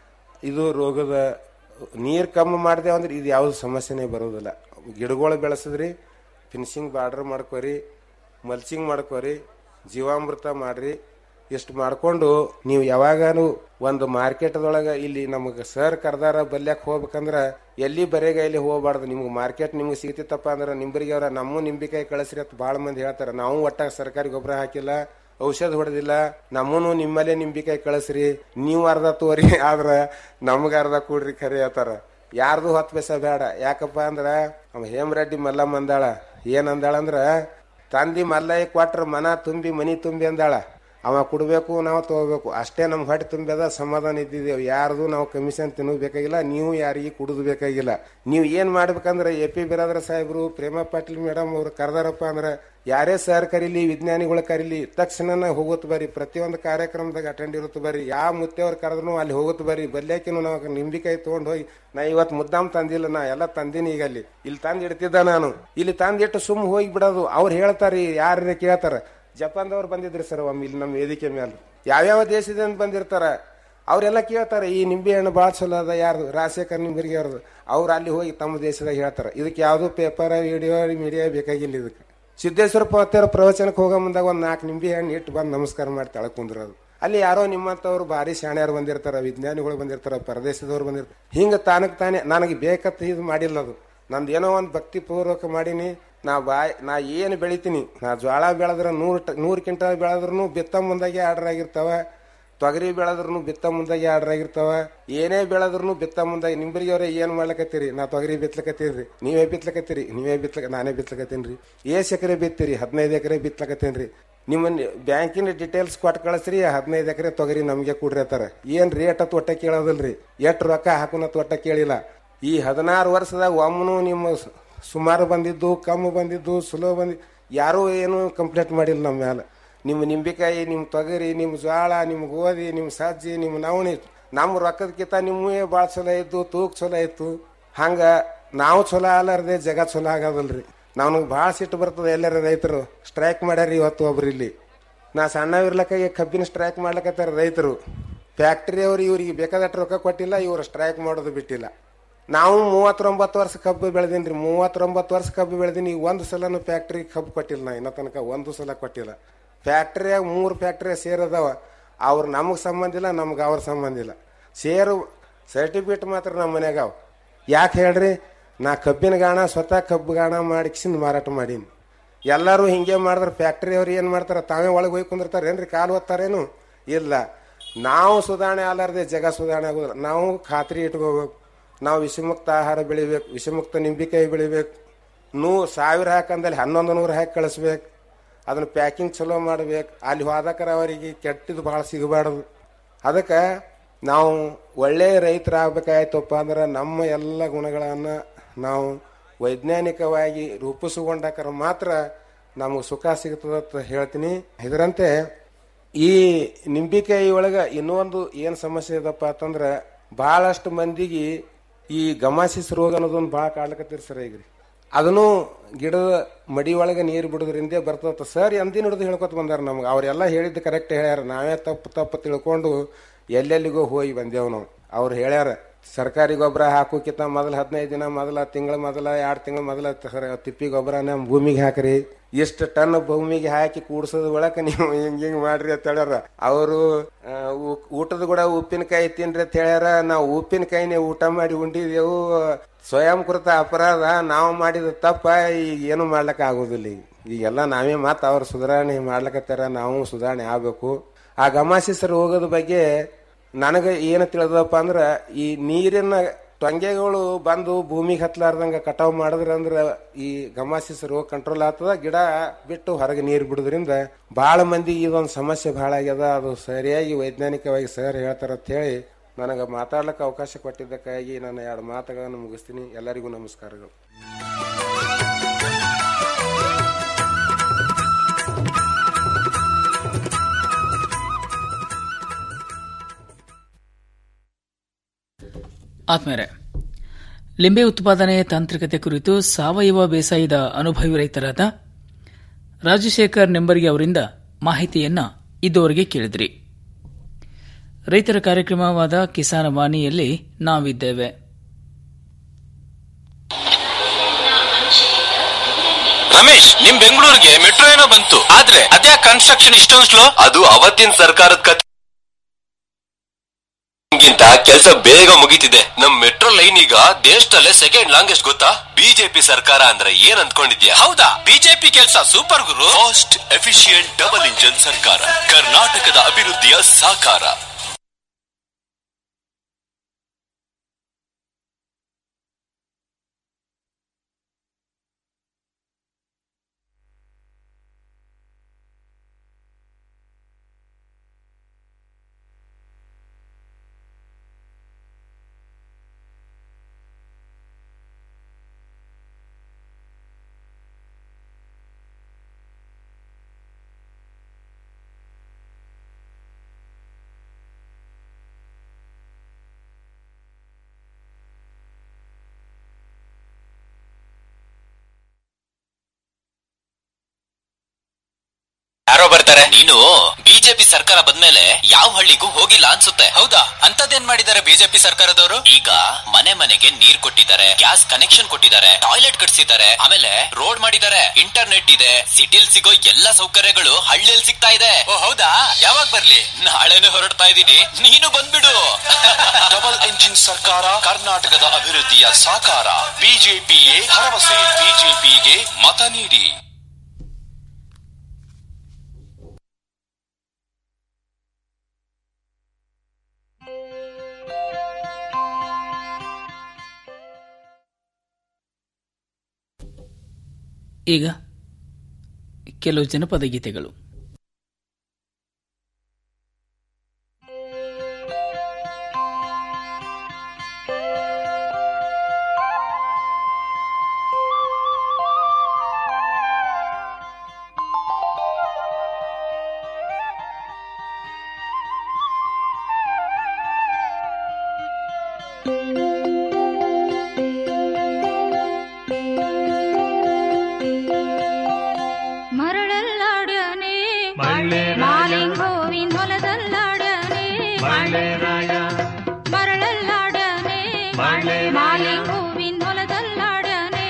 ಇದು ರೋಗದ ನೀರು ಕಮ್ಮಿ ಮಾಡಿದೆವು ಅಂದ್ರೆ ಇದು ಯಾವುದು ಸಮಸ್ಯೆನೇ ಬರೋದಿಲ್ಲ ಗಿಡಗಳು ಬೆಳೆಸಿದ್ರಿ ಫಿನಿಶಿಂಗ್ ಬಾರ್ಡರ್ ಮಾಡ್ಕೋರಿ ಮಲ್ಚಿಂಗ್ ಮಾಡ್ಕೋರಿ ಜೀವಾಮೃತ ಮಾಡ್ರಿ ಇಷ್ಟು ಮಾಡ್ಕೊಂಡು ನೀವು ಯಾವಾಗಾನು ಒಂದು ಮಾರ್ಕೆಟ್ದೊಳಗೆ ಇಲ್ಲಿ ನಮಗೆ ಸರ್ ಕರ್ದಾರ ಬಲ್ಯಾಕ್ ಹೋಗ್ಬೇಕಂದ್ರ ಎಲ್ಲಿ ಬರೇಗೈಲಿ ಹೋಗ್ಬಾರ್ದು ನಿಮ್ಗೆ ಮಾರ್ಕೆಟ್ ನಿಮ್ಗೆ ಸಿಗ್ತಿತ್ತಪ್ಪ ಅಂದ್ರೆ ನಿಂಬರಿಗೆ ಅವ್ರ ನಮ್ಮ ನಿಂಬಿಕಾಯಿ ಕಳಿಸ್ರಿ ಅಂತ ಭಾಳ ಮಂದಿ ಹೇಳ್ತಾರೆ ನಾವು ಒಟ್ಟಾಗ ಸರ್ಕಾರಿ ಗೊಬ್ಬರ ಹಾಕಿಲ್ಲ ಔಷಧ ಹೊಡೆದಿಲ್ಲ ನಮ್ಮನು ನಿಮ್ಮಲ್ಲೇ ನಿಂಬಿಕಾಯಿ ಕಳಿಸ್ರಿ ನೀವು ಅರ್ಧ ತೋರಿ ಆದ್ರ ನಮ್ಗ ಅರ್ಧ ಕೂಡ್ರಿ ಖರೆ ಹೇಳ್ತಾರ ಯಾರ್ದು ಹೊತ್ತು ಬೇಸ ಬೇಡ ಯಾಕಪ್ಪ ಅಂದ್ರ ಅವ ಹೇಮರೆಡ್ಡಿ ಮಲ್ಲಮ್ಮ ಅಂದಾಳ ಏನ್ ಅಂದಾಳ ಅಂದ್ರ ತಂದಿ ಮಲ್ಲಯ್ಯ ಕೊಟ್ರ ಮನ ತುಂಬಿ ಮನಿ ತುಂಬಿ ಅಂದಾಳ ಅವ ಕೊಡ್ಬೇಕು ನಾವು ತಗೋಬೇಕು ಅಷ್ಟೇ ನಮ್ಗೆ ಹೊಟ್ಟೆ ತುಂಬ್ಯದ ಸಮಾಧಾನ ಇದ್ದಿದ್ದೇವೆ ಯಾರ್ದು ನಾವು ಕಮಿಷನ್ ತಿನ್ನಬೇಕಾಗಿಲ್ಲ ನೀವು ಯಾರಿಗೆ ಕುಡಿದು ಬೇಕಾಗಿಲ್ಲ ನೀವು ಏನ್ ಮಾಡ್ಬೇಕಂದ್ರೆ ಎ ಪಿ ಬಿರಾದ್ರ ಸಾಹೇಬ್ರು ಪ್ರೇಮ ಪಾಟೀಲ್ ಮೇಡಮ್ ಅವ್ರು ಕರೆದಾರಪ್ಪ ಅಂದ್ರೆ ಯಾರೇ ಸರ್ ಕರೀಲಿ ವಿಜ್ಞಾನಿಗಳ ಕರೀಲಿ ತಕ್ಷಣ ಹೋಗುತ್ತ ಬರ್ರಿ ಪ್ರತಿಯೊಂದು ಕಾರ್ಯಕ್ರಮದಾಗ ಅಟೆಂಡ್ ಇರುತ್ತೆ ಬರ್ರಿ ಯಾವ ಮುತ್ತೆಯವ್ರು ಕರೆದ್ರು ಅಲ್ಲಿ ಹೋಗುತ್ತ ಬರ್ರಿ ಬಲ್ಯಾಕಿನು ನಾವು ನಿಂಬಿಕಾಯಿ ತೊಗೊಂಡು ಹೋಗಿ ನಾ ಇವತ್ತು ಮುದ್ದಾಮ್ ತಂದಿಲ್ಲ ನಾ ಎಲ್ಲ ತಂದಿನಿ ಈಗ ಅಲ್ಲಿ ಇಲ್ಲಿ ತಂದು ಇಡ್ತಿದ್ದ ನಾನು ಇಲ್ಲಿ ತಂದಿಟ್ಟು ಸುಮ್ ಹೋಗಿ ಬಿಡೋದು ಅವ್ರು ಹೇಳ್ತಾರಿ ಯಾರೇ ಕೇಳ್ತಾರ ಜಪಾನ್ದವ್ರು ಬಂದಿದ್ರಿ ಸರ್ ಒಮ್ಮೆ ಇಲ್ಲಿ ನಮ್ಮ ವೇದಿಕೆ ಮೇಲೆ ಯಾವ್ಯಾವ ದೇಶದಿಂದ ಬಂದಿರ್ತಾರ ಅವರೆಲ್ಲ ಕೇಳ್ತಾರೆ ಈ ನಿಂಬೆ ಹಣ್ಣು ಭಾಳ ಚಲೋ ಅದ ಯಾರ್ದು ರಾಜಶೇಖರ್ ನಿಂಬರಿಗೆ ಅವ್ರದ್ದು ಅವ್ರು ಅಲ್ಲಿ ಹೋಗಿ ತಮ್ಮ ದೇಶದಾಗ ಹೇಳ್ತಾರೆ ಇದಕ್ಕೆ ಯಾವುದು ಪೇಪರ್ ವಿಡಿಯೋ ಮೀಡಿಯಾ ಬೇಕಾಗಿಲ್ಲ ಇದಕ್ಕೆ ಸಿದ್ದೇಶ್ವರ ಪವತ್ತರ ಪ್ರವಚನಕ್ಕೆ ಹೋಗೋ ಮುಂದಾಗ ಒಂದು ನಾಲ್ಕು ನಿಂಬೆ ಹಣ್ಣು ಇಟ್ಟು ಬಂದು ನಮಸ್ಕಾರ ಮಾಡಿ ತಳಕ್ ಕುಂದ್ರದು ಅಲ್ಲಿ ಯಾರೋ ನಿಮ್ಮಂತವ್ರು ಭಾರಿ ಶಾಣ್ಯಾರು ಬಂದಿರ್ತಾರ ವಿಜ್ಞಾನಿಗಳು ಬಂದಿರ್ತಾರ ಪರದೇಶದವ್ರು ಬಂದಿರ್ತಾರ ಹಿಂಗ ತಾನಕ್ ತಾನೇ ನನಗೆ ಬೇಕಂತ ಇದು ಮಾಡಿಲ್ಲ ಅದು ನಂದು ಏನೋ ಒಂದು ಭಕ್ತಿ ಪೂರ್ವಕ ಮಾಡೀನಿ ನಾ ಬಾಯ್ ನಾ ಏನು ಬೆಳಿತೀನಿ ನಾ ಜ್ವಾಳ ಬೆಳೆದ್ರೆ ನೂರು ಟ ನೂರು ಕ್ವಿಂಟಲ್ ಬೆಳೆದ್ರೂ ಬಿತ್ತ ಮುಂದಾಗೆ ಆರ್ಡರ್ ಆಗಿರ್ತಾವ ತೊಗರಿ ಬೆಳೆದ್ರೂ ಬಿತ್ತ ಮುಂದಾಗೆ ಆರ್ಡರ್ ಆಗಿರ್ತಾವ ಏನೇ ಬೆಳೆದ್ರೂ ಬಿತ್ತ ಮುಂದಾಗಿ ನಿಂಬರಿಗವ್ರೆ ಏನು ಮಾಡ್ಲಕತ್ತೀರಿ ನಾ ತೊಗರಿ ಬಿತ್ಲಕತ್ತೀರಿ ನೀವೇ ಬಿತ್ಲಕತ್ತೀರಿ ನೀವೇ ಬಿತ್ಲಕ ನಾನೇ ಬಿತ್ಲಕತ್ತೀನಿ ರೀ ಏಸ್ ಎಕರೆ ಬಿತ್ತೀರಿ ಹದಿನೈದು ಎಕರೆ ಬಿತ್ಲಕತ್ತೀನಿ ರೀ ನಿಮ್ಮ ಬ್ಯಾಂಕಿನ ಡೀಟೇಲ್ಸ್ ಕೊಟ್ಟು ಕಳಿಸ್ರಿ ಹದಿನೈದು ಎಕರೆ ತೊಗರಿ ನಮಗೆ ಕೊಡ್ರಿ ಅಂತಾರ ಏನ್ ರೇಟ್ ಅತ್ ಒಟ್ಟ ಕೇಳೋದಿಲ್ರಿ ಎಷ್ಟು ರೊಕ್ಕ ಹಾಕುನತ್ ಒಟ್ಟ ಕೇಳಿಲ್ಲ ಈ ಹದಿನಾರು ವರ್ಷದಾಗ ಒಮ್ಮನು ನಿಮ್ಮ ಸು- ಸುಮಾರು ಬಂದಿದ್ದು ಕಮ್ಮು ಬಂದಿದ್ದು ಸುಲೋ ಬಂದಿ ಯಾರೂ ಏನು ಕಂಪ್ಲೇಂಟ್ ಮಾಡಿಲ್ಲ ನಮ್ಮ ಮೇಲೆ ನಿಮ್ಮ ನಿಂಬೆಕಾಯಿ ನಿಮ್ಮ ತೊಗರಿ ನಿಮ್ಮ ಜ್ವಾಳ ನಿಮ್ಮ ಗೋಧಿ ನಿಮ್ಮ ಸಜ್ಜಿ ನಿಮ್ಮ ನವಣಿ ನಮ್ಮ ರೊಕ್ಕದಕ್ಕಿಂತ ನಿಮ್ಮೇ ಭಾಳ ಚಲೋ ಇದ್ದು ತೂಕ ಚಲೋ ಇತ್ತು ಹಂಗ ನಾವು ಚಲೋ ಅಲ್ಲಾರ್ದೆ ಜಗ ಚಲೋ ಆಗೋದಲ್ರಿ ನಮ್ಗೆ ಭಾಳ ಸಿಟ್ಟು ಬರ್ತದೆ ಎಲ್ಲರ ರೈತರು ಸ್ಟ್ರೈಕ್ ಮಾಡ್ಯಾರ ಇವತ್ತು ಒಬ್ರು ಇಲ್ಲಿ ನಾ ಸಣ್ಣವಿರ್ಲಕ್ಕಾಗಿ ಕಬ್ಬಿನ ಸ್ಟ್ರೈಕ್ ಮಾಡ್ಲಕತ್ತಾರ ರೈತರು ಫ್ಯಾಕ್ಟ್ರಿ ಅವ್ರು ಇವ್ರಿಗೆ ಬೇಕಾದಷ್ಟು ರೊಕ್ಕ ಕೊಟ್ಟಿಲ್ಲ ಇವ್ರು ಸ್ಟ್ರೈಕ್ ಮಾಡೋದು ಬಿಟ್ಟಿಲ್ಲ ನಾವು ಮೂವತ್ತೊಂಬತ್ತು ವರ್ಷ ಕಬ್ಬು ಬೆಳೆದೀನಿ ರೀ ಮೂವತ್ತೊಂಬತ್ತು ವರ್ಷ ಕಬ್ಬು ಬೆಳೆದೀನಿ ಈಗ ಒಂದು ಸಲನು ಫ್ಯಾಕ್ಟ್ರಿ ಕಬ್ಬು ಕೊಟ್ಟಿಲ್ಲ ನಾ ಇನ್ನೂ ತನಕ ಒಂದು ಸಲ ಕೊಟ್ಟಿಲ್ಲ ಫ್ಯಾಕ್ಟ್ರಿಯಾಗ ಮೂರು ಫ್ಯಾಕ್ಟ್ರಿ ಸೇರದವ ಅವ್ರು ನಮಗೆ ಸಂಬಂಧ ಇಲ್ಲ ನಮ್ಗೆ ಅವ್ರ ಸಂಬಂಧ ಇಲ್ಲ ಸೇರು ಸರ್ಟಿಫಿಕೇಟ್ ಮಾತ್ರ ನಮ್ಮ ಮನ್ಯಾಗ ಅವ ಯಾಕೆ ಹೇಳ್ರಿ ನಾ ಕಬ್ಬಿನ ಗಾಣ ಸ್ವತಃ ಕಬ್ಬು ಗಾಣ ಮಾಡಿಕ್ಸಿಂದ ಮಾರಾಟ ಮಾಡೀನಿ ಎಲ್ಲರೂ ಹಿಂಗೆ ಮಾಡಿದ್ರೆ ಫ್ಯಾಕ್ಟ್ರಿ ಅವ್ರು ಏನು ಮಾಡ್ತಾರೆ ತಾವೇ ಒಳಗೆ ಹೋಗಿ ಕುಂದಿರ್ತಾರೆ ಏನ್ರಿ ಕಾಲು ಒತ್ತಾರೇನು ಇಲ್ಲ ನಾವು ಸುಧಾರಣೆ ಆಲಾರ್ದೆ ಜಗ ಸುಧಾರಣೆ ಆಗೋದಿಲ್ಲ ನಾವು ಖಾತ್ರಿ ಇಟ್ಕೋಬೇಕು ನಾವು ವಿಷಮುಕ್ತ ಆಹಾರ ಬೆಳಿಬೇಕು ವಿಷಮುಕ್ತ ನಿಂಬಿಕಾಯಿ ಬೆಳಿಬೇಕು ನೂ ಸಾವಿರ ಹಾಕಂದಲ್ಲಿ ಹನ್ನೊಂದು ನೂರು ಹಾಕಿ ಕಳಿಸ್ಬೇಕು ಅದನ್ನ ಪ್ಯಾಕಿಂಗ್ ಚಲೋ ಮಾಡ್ಬೇಕು ಅಲ್ಲಿ ಹೋದಕರ ಅವರಿಗೆ ಕೆಟ್ಟದ್ದು ಭಾಳ ಸಿಗಬಾರ್ದು ಅದಕ್ಕೆ ನಾವು ಒಳ್ಳೆಯ ರೈತರಾಗಬೇಕಾಯ್ತಪ್ಪ ಅಂದ್ರೆ ನಮ್ಮ ಎಲ್ಲ ಗುಣಗಳನ್ನು ನಾವು ವೈಜ್ಞಾನಿಕವಾಗಿ ರೂಪಿಸಿಕೊಂಡಾಕರ ಮಾತ್ರ ನಮಗೆ ಸುಖ ಸಿಗ್ತದಂತ ಹೇಳ್ತೀನಿ ಇದರಂತೆ ಈ ನಿಂಬಿಕಾಯಿ ಒಳಗೆ ಇನ್ನೊಂದು ಏನು ಸಮಸ್ಯೆ ಇದಪ್ಪ ಅಂತಂದ್ರೆ ಭಾಳಷ್ಟು ಮಂದಿಗೆ ಈ ಗಮಾಸಿಸ್ ರೋಗ ಅನ್ನೋದೊಂದು ಭಾಳ ಕಾಡ್ಲಕತ್ತೀರಿ ಸರ್ ಈಗ ರೀ ಅದನ್ನು ಗಿಡದ ಮಡಿ ಒಳಗೆ ನೀರು ಬಿಡೋದ್ರಿಂದ ಬರ್ತದ ಸರ್ ಎಂದಿನ ಹಿಡಿದು ಹೇಳ್ಕೊತ ಬಂದಾರ ನಮ್ಗೆ ಅವರೆಲ್ಲ ಹೇಳಿದ್ದು ಕರೆಕ್ಟ್ ಹೇಳ್ಯಾರ ನಾವೇ ತಪ್ಪು ತಪ್ಪು ತಿಳ್ಕೊಂಡು ಎಲ್ಲೆಲ್ಲಿಗೋ ಹೋಗಿ ಬಂದೇವು ನಾವು ಅವ್ರು ಹೇಳ್ಯಾರ ಸರ್ಕಾರಿ ಗೊಬ್ಬರ ಹಾಕೋಕ್ಕಿಂತ ಮೊದಲು ಹದಿನೈದು ದಿನ ಮೊದಲ ತಿಂಗಳ ಮೊದಲ ಎರಡು ತಿಂಗಳ ಮೊದಲ ಸರ್ ತಿಪ್ಪಿ ಗೊಬ್ಬರ ನಮ್ಮ ಭೂಮಿಗೆ ಹಾಕ್ರಿ ಇಷ್ಟು ಟನ್ ಭೂಮಿಗೆ ಹಾಕಿ ಕೂಡ್ಸೋದ್ ಒಳಕ ನೀವು ಹಿಂಗ್ ಹಿಂಗ್ ಮಾಡ್ರಿ ಅಂತ ಹೇಳ್ಯಾರ ಅವರು ಊಟದ ಕೂಡ ಉಪ್ಪಿನಕಾಯಿ ತಿನ್ರಿ ಅಂತ ಹೇಳ್ಯಾರ ನಾವು ಉಪ್ಪಿನಕಾಯಿನೇ ಊಟ ಮಾಡಿ ಉಂಡಿದೆವು ಸ್ವಯಂ ಕೃತ ಅಪರಾಧ ನಾವು ಮಾಡಿದ ತಪ್ಪ ಈಗ ಏನು ಮಾಡ್ಲಕ್ಕ ಆಗೋದಿಲ್ಲ ಈಗ ಈಗೆಲ್ಲ ನಾವೇ ಮಾತು ಅವ್ರ ಸುಧಾರಣೆ ಮಾಡ್ಲಕತ್ತಾರ ನಾವು ಸುಧಾರಣೆ ಆಗ್ಬೇಕು ಆ ಗಮಾಸಿಸ್ ರೋಗದ ಬಗ್ಗೆ ನನಗೆ ಏನು ತಿಳಿದಪ್ಪ ಅಂದ್ರೆ ಈ ನೀರಿನ ಟೊಂಗೆಗಳು ಬಂದು ಭೂಮಿಗೆ ಹತ್ಲಾರ್ದಂಗ ಕಟಾವ್ ಮಾಡಿದ್ರ ಅಂದ್ರೆ ಈ ಗಮಾಸಿಸ್ ರೋಗ ಕಂಟ್ರೋಲ್ ಆಗ್ತದ ಗಿಡ ಬಿಟ್ಟು ಹೊರಗೆ ನೀರು ಬಿಡೋದ್ರಿಂದ ಬಹಳ ಮಂದಿಗೆ ಇದೊಂದು ಸಮಸ್ಯೆ ಬಹಳ ಆಗ್ಯದ ಅದು ಸರಿಯಾಗಿ ವೈಜ್ಞಾನಿಕವಾಗಿ ಸರ್ ಹೇಳ್ತಾರ ಅಂತ ಹೇಳಿ ನನಗೆ ಮಾತಾಡ್ಲಿಕ್ಕೆ ಅವಕಾಶ ಕೊಟ್ಟಿದ್ದಕ್ಕಾಗಿ ನಾನು ಎರಡು ಮಾತುಗಳನ್ನು ಮುಗಿಸ್ತೀನಿ ಎಲ್ಲರಿಗೂ ನಮಸ್ಕಾರಗಳು ಆತ್ಮೇರೆ ಲಿಂಬೆ ಉತ್ಪಾದನೆ ತಾಂತ್ರಿಕತೆ ಕುರಿತು ಸಾವಯವ ಬೇಸಾಯದ ಅನುಭವಿ ರೈತರಾದ ರಾಜಶೇಖರ್ ನೆಂಬರ್ಗಿ ಅವರಿಂದ ಮಾಹಿತಿಯನ್ನ ಇದುವರೆಗೆ ಕೇಳಿದ್ರಿ ರೈತರ ಕಾರ್ಯಕ್ರಮವಾದ ಕಿಸಾನ್ ವಾಣಿಯಲ್ಲಿ ನಾವಿದ್ದೇವೆ ರಮೇಶ್ ನಿಮ್ ಬೆಂಗಳೂರಿಗೆ ಮೆಟ್ರೋ ಏನೋ ಬಂತು ಆದ್ರೆ ಅದೇ ಕನ್ಸ್ಟ್ರಕ್ಷನ್ ಇಷ್ಟೊಂದು ಸ್ಲೋ ಅದು ಅವತ್ತಿನ ಸರ್ಕಾರದ ಕತೆ ಗಿಂತ ಕೆಲಸ ಬೇಗ ಮುಗಿತಿದೆ ನಮ್ ಮೆಟ್ರೋ ಲೈನ್ ಈಗ ದೇಶದಲ್ಲೇ ಸೆಕೆಂಡ್ ಲಾಂಗೆಸ್ಟ್ ಗೊತ್ತಾ ಬಿಜೆಪಿ ಸರ್ಕಾರ ಅಂದ್ರೆ ಏನ್ ಅಂದ್ಕೊಂಡಿದ್ಯಾ ಹೌದಾ ಬಿಜೆಪಿ ಕೆಲಸ ಸೂಪರ್ ಗುರು ಫಾಸ್ಟ್ ಎಫಿಷಿಯಂಟ್ ಡಬಲ್ ಇಂಜನ್ ಸರ್ಕಾರ ಕರ್ನಾಟಕದ ಅಭಿವೃದ್ಧಿಯ ಸಾಕಾರ ಯಾರೋ ಬರ್ತಾರೆ ನೀನು ಬಿಜೆಪಿ ಸರ್ಕಾರ ಬಂದ್ಮೇಲೆ ಯಾವ ಹಳ್ಳಿಗೂ ಹೋಗಿಲ್ಲ ಅನ್ಸುತ್ತೆ ಹೌದಾ ಅಂತದೇನ್ ಮಾಡಿದ್ದಾರೆ ಬಿಜೆಪಿ ಸರ್ಕಾರದವರು ಈಗ ಮನೆ ಮನೆಗೆ ನೀರ್ ಕೊಟ್ಟಿದ್ದಾರೆ ಗ್ಯಾಸ್ ಕನೆಕ್ಷನ್ ಕೊಟ್ಟಿದ್ದಾರೆ ಟಾಯ್ಲೆಟ್ ಕಟ್ಸಿದ್ದಾರೆ ಆಮೇಲೆ ರೋಡ್ ಮಾಡಿದ್ದಾರೆ ಇಂಟರ್ನೆಟ್ ಇದೆ ಸಿಟಿಲ್ ಸಿಗೋ ಎಲ್ಲ ಸೌಕರ್ಯಗಳು ಹಳ್ಳಿಯಲ್ಲಿ ಸಿಗ್ತಾ ಇದೆ ಓ ಹೌದಾ ಯಾವಾಗ ಬರ್ಲಿ ನಾಳೆನೆ ಹೊರಡ್ತಾ ಇದ್ದೀನಿ ನೀನು ಬಂದ್ಬಿಡು ಡಬಲ್ ಎಂಜಿನ್ ಸರ್ಕಾರ ಕರ್ನಾಟಕದ ಅಭಿವೃದ್ಧಿಯ ಸಾಕಾರ ಬಿಜೆಪಿಯೇ ಭರವಸೆ ಬಿಜೆಪಿಗೆ ಮತ ನೀಡಿ ಈಗ ಕೆಲವು ಜನಪದ ಗೀತೆಗಳು ಮರಳಲ್ಲಾಡ್ಯಾನೆ ಮಾಲಿಂಗೋವಿನ ಹೊಲದಲ್ಲಾಡ್ಯಾನೆ ಮರಳಲ್ಲಾಡ್ಯಾನೆ ಮಾಲಿಂಗೋವಿನ ಹೊಲದಲ್ಲಾಡ್ಯಾನೆ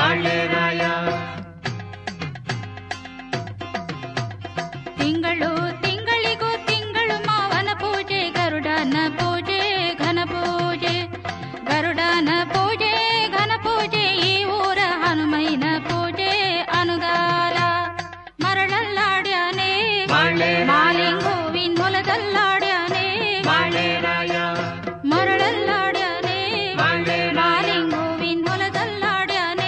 ತಿಂಗಳು ತಿಂಗಳಿಗೂ ತಿಂಗಳು ಮಾವನ ಪೂಜೆ ಗರುಡನ ಪೂಜೆ ಘನ ಪೂಜೆ ಗರುಡನ ಪೂಜೆ ಘನ ಪೂಜೆ ಈ ಊರ ಹನುಮೈನ ಪೂಜೆ ಅನುಗಾಲ ಮರಳಲ್ಲಾಡ್ಯಾನೆ ಮಾಲಿಂಗೋವಿನ ಹೊಲದಲ್ಲಾಡ್ಯಾನೆ ಮರಳಲ್ಲಾಡ್ಯಾನೆ ಮಾಲಿಂಗೋವಿನ ಹೊಲದಲ್ಲಾಡ್ಯಾನೆ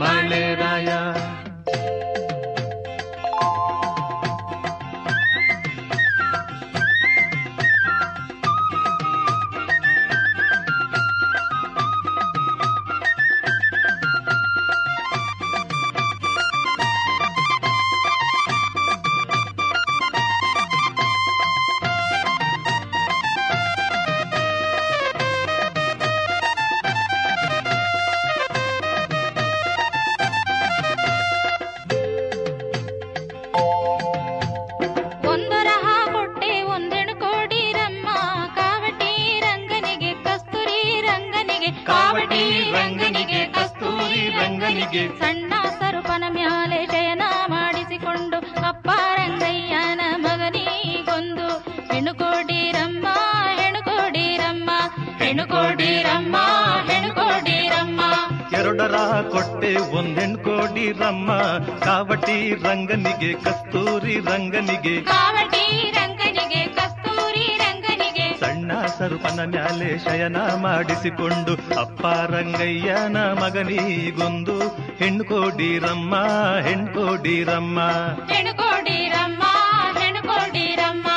ಒಂದರಹ ಕೊಟ್ಟೆ ಒಂದೆಣು ಕೋಡಿರಮ್ಮ ಕಾವಟಿ ರಂಗನಿಗೆ ಕಸ್ತೂರಿ ರಂಗನಿಗೆ ಕಾವಟಿ ರಂಗನಿಗೆ ಕಸ್ತೂರಿ ರಂಗನಿಗೆ ಸಣ್ಣ ಸರುಪನ ಮ್ಯಾಲೆ ಶಯನ ಮಾಡಿಸಿಕೊಂಡು ಅಪ್ಪ ರಂಗಯ್ಯನ ಮಗನಿಗೊಂದು ಹೆಣ್ಣು ಕೋಡಿರಮ್ಮ ಹೆಣ್ಣು ಕೋಡಿರಮ್ಮ ಹೆಣ್ಣು ಕೋಡಿರಮ್ಮ ಹೆಣ್ಣು ಕೋಡಿರಮ್ಮ ಎರಡರ ಕೊಟ್ಟೆ ಒಂದೆಣ್ ಕೋಡಿ ರಮ್ಮ ಕಾವಟಿ ರಂಗನಿಗೆ ಕಸ್ತೂರಿ ರಂಗನಿಗೆ ಕಾವಟಿ ರಂಗನಿಗೆ ಕಸ್ತೂರಿ ರಂಗನಿಗೆ ಸಣ್ಣ ಸರುಪನ ಮ್ಯಾಲೆ ಶಯನ ಮಾಡಿಸಿಕೊಂಡು ಅಪ್ಪ ರಂಗಯ್ಯನ ಮಗನಿಗೊಂದು ಹೆಣ್ಣು ಕೋಡಿರಮ್ಮ ಹೆಣ್ಣು ಕೋಡಿರಮ್ಮ ಹೆಣ್ಣು ಕೋಡಿರಮ್ಮ ಹೆಣ್ಣು ಕೋಡಿರಮ್ಮ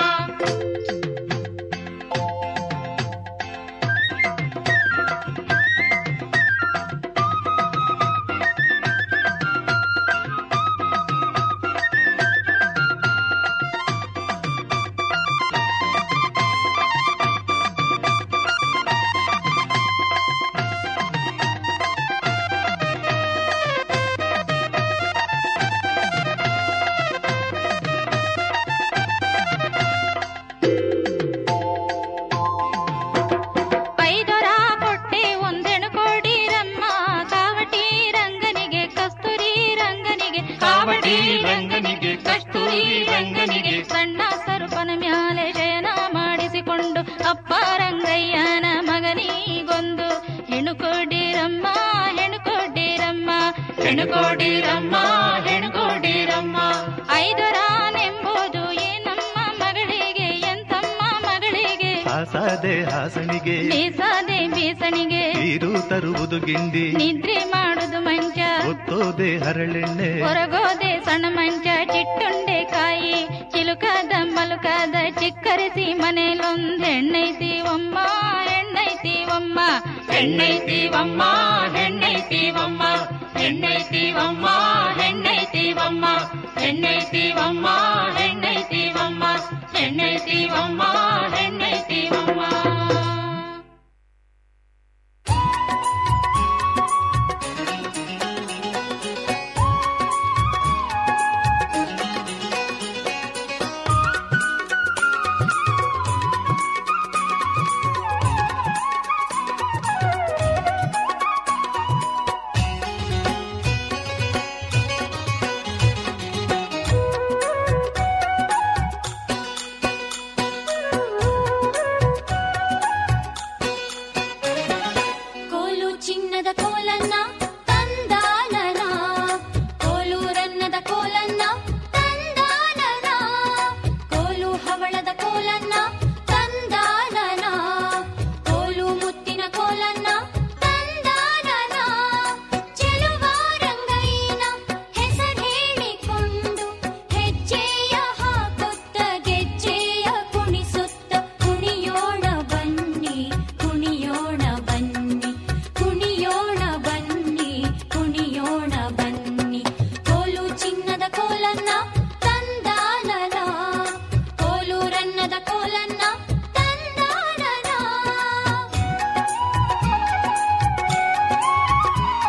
ಐದರ ಕೊಟ್ಟೆ ಒಂದೆಣು ಕೋಡಿರಮ್ಮ ಕಾವಟಿ ರಂಗನಿಗೆ ಕಸ್ತೂರಿ ರಂಗನಿಗೆ ಕಾವಟಿ ರಂಗನಿಗೆ ಕಸ್ತೂರಿ ರಂಗನಿಗೆ ಸಣ್ಣ ಸರುಪನ ಮ್ಯಾಲೆ ಶಯನ ಮಾಡಿಸಿಕೊಂಡು ಅಪ್ಪ ರಂಗಯ್ಯನ ಮಗನಿಗೊಂದು ಹೆಣ್ಣು ಕೊಡಿರಮ್ಮ ಹೆಣ್ಣು ಕೊಡಿರಮ್ಮ ಹೆಣ್ಣು ಕೊಡಿರಮ್ಮ ಹೆಣ್ಣು ಕೊಡಿರಮ್ಮ ಐದರಾನೆಂಬುದು ಏನಮ್ಮ ಮಗಳಿಗೆ ಎಂತಮ್ಮ ಮಗಳಿಗೆ ಹಾಸದೆ ಹಾಸಣಿಗೆ ಬೀಸದೆ ಬೀಸಣಿಗೆ ನೀರು ತರುವುದು ಗಿಂಡಿ ನಿದ್ರೆ ಮಾಡುದು ಮಂಚ ಒತ್ತೋದೆ ಹರಳೆಣ್ಣೆ ಹೊರಗೋದೆ ಸಣ್ಣ ಮಂಚ ಚಿಟ್ಟುಂಡೆ ಕಾಯಿ ಚಿಲುಕದ ಮಲುಕದ ಚಿಕ್ಕರಿಸಿ ಮನೇಲೊಂದ್ ಹೆಣ್ಣೈತೀವಮ್ಮ ಹೆಣ್ಣೈತೀವಮ್ಮ ಹೆಣ್ಣೈತೀವಮ್ಮ ಹೆಣ್ಣೈತೀವಮ್ಮ ಹೆಣ್ಣೈತೀವಮ್ಮ